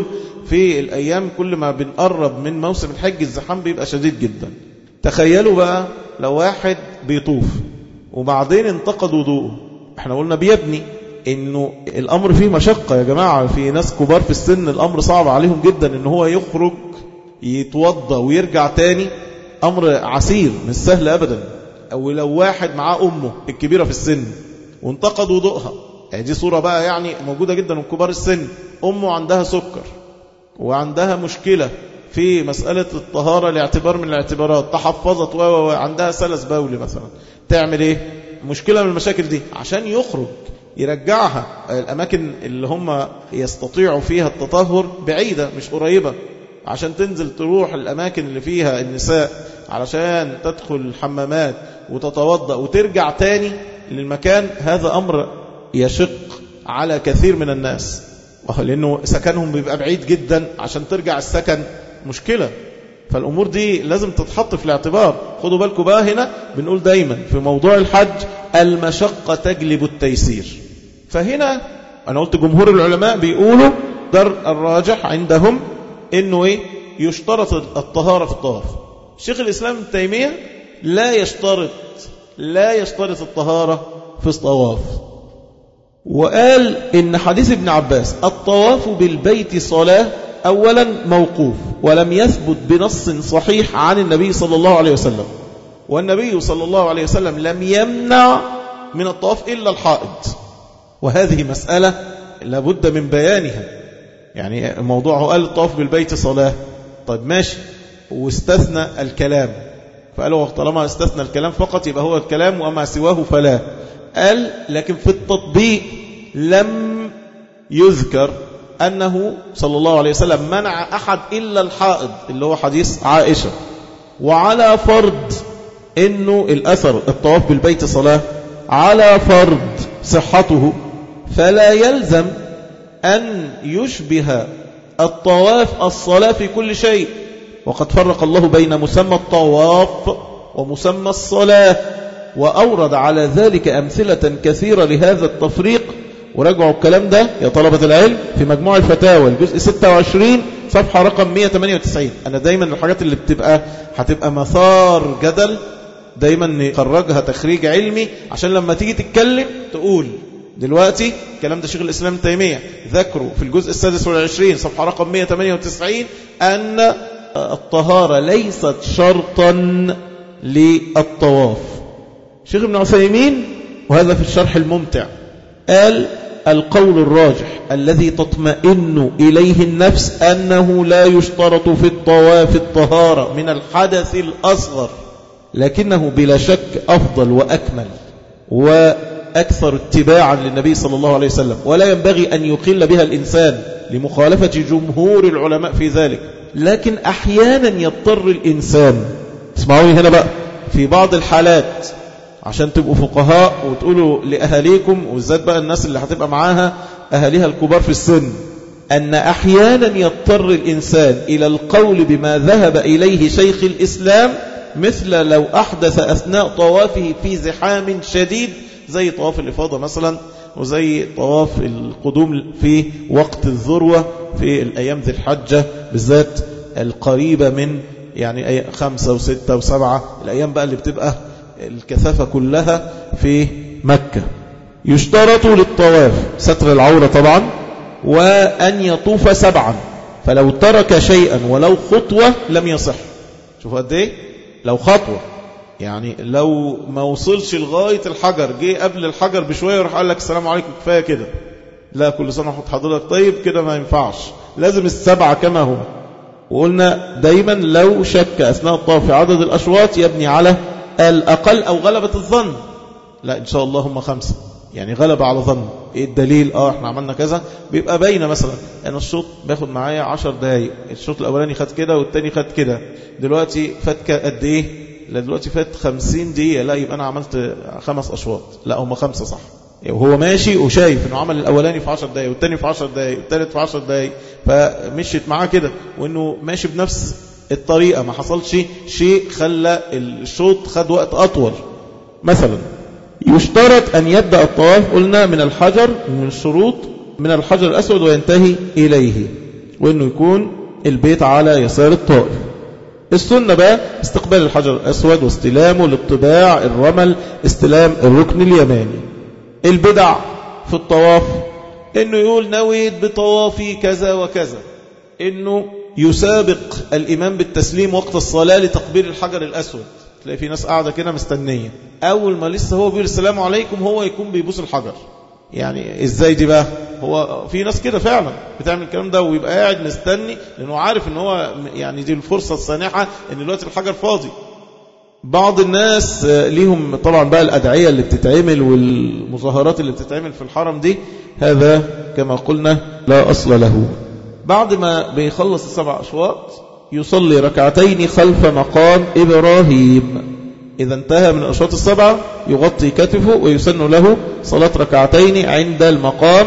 Speaker 1: في الأيام كل ما بنقرب من موسم الحج الزحام بيبقى شديد جدا تخيلوا بقى لو واحد بيطوف وبعدين انتقد وضوءه احنا قلنا بيبني انه الامر فيه مشقة يا جماعة في ناس كبار في السن الامر صعب عليهم جدا ان هو يخرج يتوضى ويرجع تاني امر عسير مش سهل ابدا او لو واحد معاه امه الكبيرة في السن وانتقد وضوءها يعني دي صورة بقى يعني موجودة جدا من كبار السن امه عندها سكر وعندها مشكلة في مسألة الطهارة لاعتبار من الاعتبارات تحفظت وعندها سلس بولي مثلا تعمل ايه مشكلة من المشاكل دي عشان يخرج يرجعها الأماكن اللي هم يستطيعوا فيها التطهر بعيدة مش قريبة عشان تنزل تروح الأماكن اللي فيها النساء علشان تدخل الحمامات وتتوضأ وترجع تاني للمكان هذا أمر يشق على كثير من الناس لأنه سكنهم بيبقى بعيد جدا عشان ترجع السكن مشكلة فالأمور دي لازم تتحط في الاعتبار خدوا بالكم بقى هنا بنقول دايما في موضوع الحج المشقة تجلب التيسير فهنا أنا قلت جمهور العلماء بيقولوا در الراجح عندهم إنه إيه يشترط الطهارة في الطواف شيخ الإسلام ابن تيمية لا يشترط لا يشترط الطهارة في الطواف وقال إن حديث ابن عباس الطواف بالبيت صلاة أولا موقوف ولم يثبت بنص صحيح عن النبي صلى الله عليه وسلم والنبي صلى الله عليه وسلم لم يمنع من الطواف إلا الحائط وهذه مسألة لابد من بيانها يعني موضوعه قال الطواف بالبيت صلاة طيب ماشي واستثنى الكلام فقالوا طالما استثنى الكلام فقط يبقى هو الكلام وما سواه فلا قال لكن في التطبيق لم يذكر أنه صلى الله عليه وسلم منع أحد إلا الحائض اللي هو حديث عائشة وعلى فرض أنه الأثر الطواف بالبيت صلاة على فرض صحته فلا يلزم أن يشبه الطواف الصلاة في كل شيء وقد فرق الله بين مسمى الطواف ومسمى الصلاة وأورد على ذلك أمثلة كثيرة لهذا التفريق وراجعوا الكلام ده يا طلبة العلم في مجموع الفتاوى الجزء 26 صفحة رقم 198 أنا دايما الحاجات اللي بتبقى هتبقى مثار جدل دايما نخرجها تخريج علمي عشان لما تيجي تتكلم تقول دلوقتي الكلام ده شيخ الإسلام التيمية ذكروا في الجزء السادس والعشرين صفحة رقم 198 أن الطهارة ليست شرطا للطواف شيخ ابن عثيمين وهذا في الشرح الممتع قال القول الراجح الذي تطمئن إليه النفس أنه لا يشترط في الطواف الطهارة من الحدث الأصغر لكنه بلا شك أفضل وأكمل وأكثر اتباعا للنبي صلى الله عليه وسلم ولا ينبغي أن يقل بها الإنسان لمخالفة جمهور العلماء في ذلك لكن أحيانا يضطر الإنسان اسمعوني هنا بقى في بعض الحالات عشان تبقوا فقهاء وتقولوا لأهاليكم وبالذات بقى الناس اللي هتبقى معاها أهاليها الكبار في السن أن أحيانا يضطر الإنسان إلى القول بما ذهب إليه شيخ الإسلام مثل لو أحدث أثناء طوافه في زحام شديد زي طواف الإفاضة مثلا وزي طواف القدوم في وقت الذروة في الأيام ذي الحجة بالذات القريبة من يعني خمسة وستة وسبعة الأيام بقى اللي بتبقى الكثافة كلها في مكة يشترط للطواف ستر العورة طبعا وأن يطوف سبعا فلو ترك شيئا ولو خطوة لم يصح شوفوا قد ايه لو خطوة يعني لو ما وصلش لغاية الحجر جه قبل الحجر بشوية وراح قال لك السلام عليكم كفاية كده لا كل سنة وحط حضرتك طيب كده ما ينفعش لازم السبعة كما هو وقلنا دايما لو شك أثناء الطواف في عدد الأشواط يبني على الأقل أو غلبة الظن لا إن شاء الله هم خمسة يعني غلبة على ظن إيه الدليل آه إحنا عملنا كذا بيبقى باينه مثلا أنا الشوط باخد معايا عشر دقايق الشوط الأولاني خد كده والتاني خد كده دلوقتي فات قد إيه لا دلوقتي فات خمسين دقيقة لا يبقى أنا عملت خمس أشواط لا هم خمسة صح وهو ماشي وشايف انه عمل الاولاني في 10 دقايق والتاني في 10 دقايق والتالت في 10 دقايق فمشيت معاه كده وانه ماشي بنفس الطريقة ما حصلش شيء خلى الشوط خد وقت أطول مثلا يشترط أن يبدأ الطواف قلنا من الحجر من الشروط من الحجر الأسود وينتهي إليه وأنه يكون البيت على يسار الطائف السنة بقى استقبال الحجر الأسود واستلامه الابتداع الرمل استلام الركن اليماني البدع في الطواف انه يقول نويت بطوافي كذا وكذا انه يسابق الامام بالتسليم وقت الصلاة لتقبيل الحجر الاسود تلاقي في ناس قاعدة كده مستنية اول ما لسه هو بيقول السلام عليكم هو يكون بيبوس الحجر يعني ازاي دي بقى هو في ناس كده فعلا بتعمل الكلام ده ويبقى قاعد مستني لانه عارف ان هو يعني دي الفرصة السانحة ان دلوقتي الحجر فاضي بعض الناس ليهم طبعا بقى الأدعية اللي بتتعمل والمظاهرات اللي بتتعمل في الحرم دي هذا كما قلنا لا أصل له بعد ما بيخلص السبع أشواط يصلي ركعتين خلف مقام إبراهيم إذا انتهى من الأشواط السبعة يغطي كتفه ويسن له صلاة ركعتين عند المقام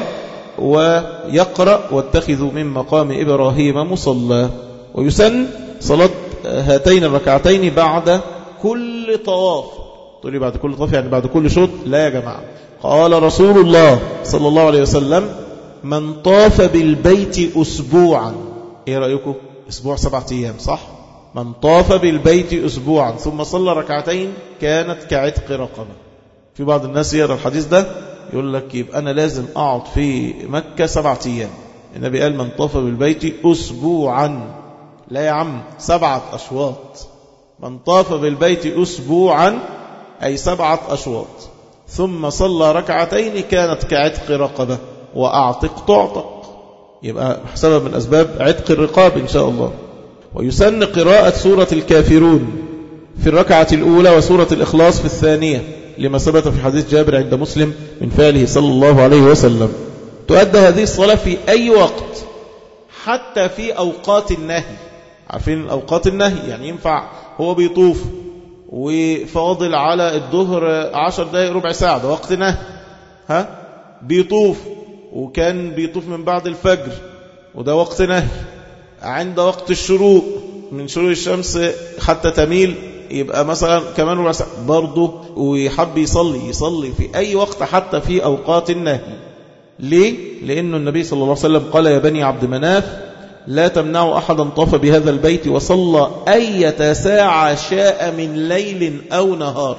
Speaker 1: ويقرأ واتخذوا من مقام إبراهيم مصلى ويسن صلاة هاتين الركعتين بعد كل طواف تقول لي بعد كل طواف يعني بعد كل شوط لا يا جماعة قال رسول الله صلى الله عليه وسلم من طاف بالبيت أسبوعا ايه رأيكم أسبوع سبعة أيام صح من طاف بالبيت أسبوعا ثم صلى ركعتين كانت كعتق رقبة في بعض الناس يرى الحديث ده يقول لك يبقى أنا لازم أقعد في مكة سبعة أيام النبي قال من طاف بالبيت أسبوعا لا يا عم سبعة أشواط من طاف بالبيت أسبوعا أي سبعة أشواط ثم صلى ركعتين كانت كعتق رقبة وأعتق تعتق يبقى سبب من أسباب عتق الرقاب إن شاء الله ويسن قراءة سورة الكافرون في الركعة الأولى وسورة الإخلاص في الثانية لما ثبت في حديث جابر عند مسلم من فعله صلى الله عليه وسلم تؤدى هذه الصلاة في أي وقت حتى في أوقات النهي عارفين أوقات النهي يعني ينفع هو بيطوف وفاضل على الظهر عشر دقائق ربع ساعة ده وقت نهي ها بيطوف وكان بيطوف من بعد الفجر وده وقت نهي عند وقت الشروق من شروق الشمس حتى تميل يبقى مثلا كمان ربع ساعة برضه ويحب يصلي يصلي في أي وقت حتى في أوقات النهي ليه؟ لأنه النبي صلى الله عليه وسلم قال يا بني عبد مناف لا تمنعوا أحدا طاف بهذا البيت وصلى أية ساعة شاء من ليل أو نهار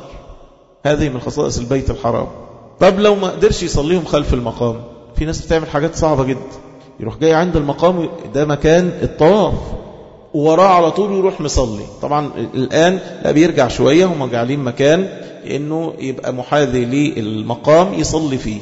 Speaker 1: هذه من خصائص البيت الحرام طب لو ما قدرش يصليهم خلف المقام في ناس بتعمل حاجات صعبة جدا يروح جاي عند المقام ده مكان الطواف وراه على طول يروح مصلي طبعا الآن لا بيرجع شوية هم جعلين مكان انه يبقى محاذي للمقام يصلي فيه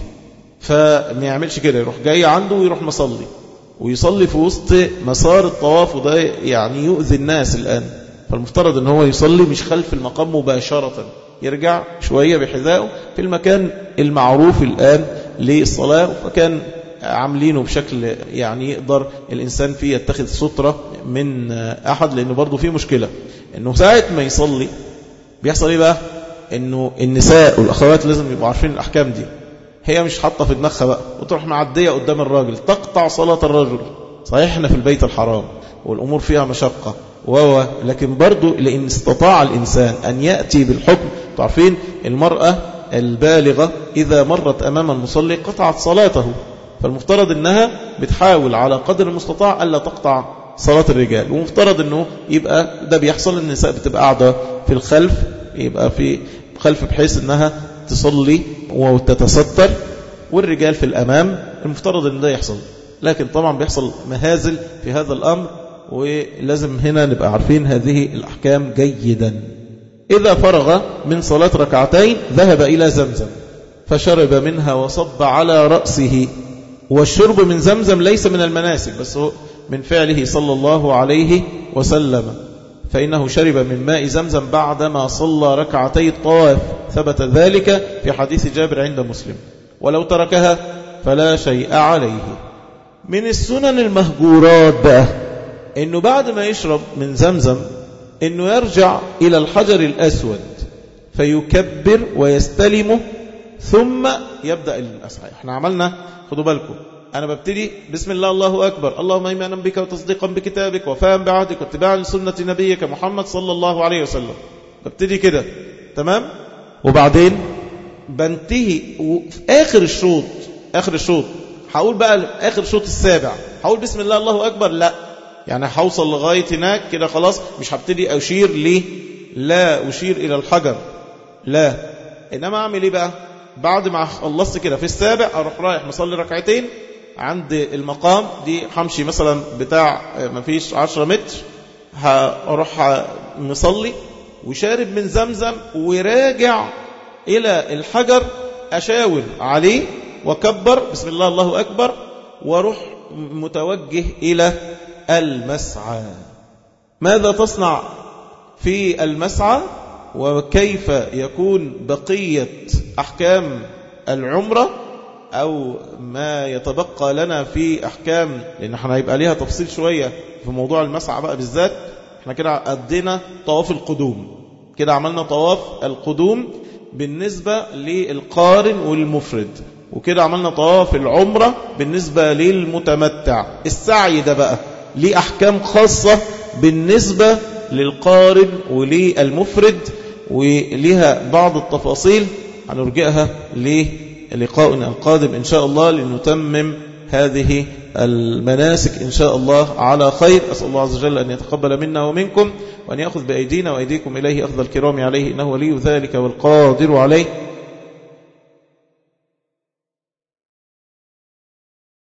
Speaker 1: فما يعملش كده يروح جاي عنده ويروح مصلي ويصلي في وسط مسار الطواف وده يعني يؤذي الناس الآن فالمفترض ان هو يصلي مش خلف المقام مباشرة يرجع شوية بحذائه في المكان المعروف الآن للصلاة فكان عاملينه بشكل يعني يقدر الإنسان فيه يتخذ سترة من أحد لأنه برضه فيه مشكلة أنه ساعة ما يصلي بيحصل إيه بقى أنه النساء والأخوات لازم يبقوا عارفين الأحكام دي هي مش حاطة في دماغها بقى وتروح معدية قدام الراجل تقطع صلاة الرجل صحيح احنا في البيت الحرام والأمور فيها مشقة و لكن برضو لأن استطاع الإنسان أن يأتي بالحكم تعرفين المرأة البالغة إذا مرت أمام المصلي قطعت صلاته فالمفترض أنها بتحاول على قدر المستطاع ألا تقطع صلاة الرجال ومفترض أنه يبقى ده بيحصل النساء بتبقى قاعدة في الخلف يبقى في خلف بحيث أنها تصلي وتتستر والرجال في الأمام المفترض أن ده يحصل لكن طبعا بيحصل مهازل في هذا الأمر ولازم هنا نبقى عارفين هذه الأحكام جيدا إذا فرغ من صلاة ركعتين ذهب إلى زمزم فشرب منها وصب على رأسه والشرب من زمزم ليس من المناسك بس هو من فعله صلى الله عليه وسلم فإنه شرب من ماء زمزم بعدما صلى ركعتي الطواف ثبت ذلك في حديث جابر عند مسلم ولو تركها فلا شيء عليه من السنن المهجورات بقى انه بعد ما يشرب من زمزم انه يرجع الى الحجر الاسود فيكبر ويستلمه ثم يبدأ الأسعى احنا عملنا خدوا بالكم أنا ببتدي بسم الله الله أكبر اللهم إيمانا بك وتصديقا بكتابك وفاهم بعهدك واتباعا لسنة نبيك محمد صلى الله عليه وسلم ببتدي كده تمام وبعدين بنتهي وفي آخر الشوط آخر الشوط هقول بقى آخر الشوط السابع هقول بسم الله الله أكبر لا يعني هوصل لغاية هناك كده خلاص مش هبتدي أشير ليه لا أشير إلى الحجر لا إنما أعمل إيه بقى بعد ما خلصت كده في السابع أروح رايح مصلي ركعتين عند المقام دي همشي مثلا بتاع ما فيش عشرة متر هروح مصلي وشارب من زمزم وراجع إلى الحجر أشاور عليه وكبر بسم الله الله أكبر واروح متوجه إلى المسعى ماذا تصنع في المسعى وكيف يكون بقية أحكام العمرة أو ما يتبقى لنا في أحكام لأن احنا هيبقى ليها تفصيل شوية في موضوع المسعى بقى بالذات احنا كده قدنا طواف القدوم كده عملنا طواف القدوم بالنسبة للقارن والمفرد وكده عملنا طواف العمرة بالنسبة للمتمتع السعي ده بقى ليه أحكام خاصة بالنسبة للقارن وللمفرد وليها بعض التفاصيل هنرجئها للقاء القادم إن شاء الله لنتمم هذه المناسك إن شاء الله على خير أسأل الله عز وجل أن يتقبل منا ومنكم وأن يأخذ بأيدينا وأيديكم إليه أخذ الكرام عليه إنه ولي ذلك والقادر عليه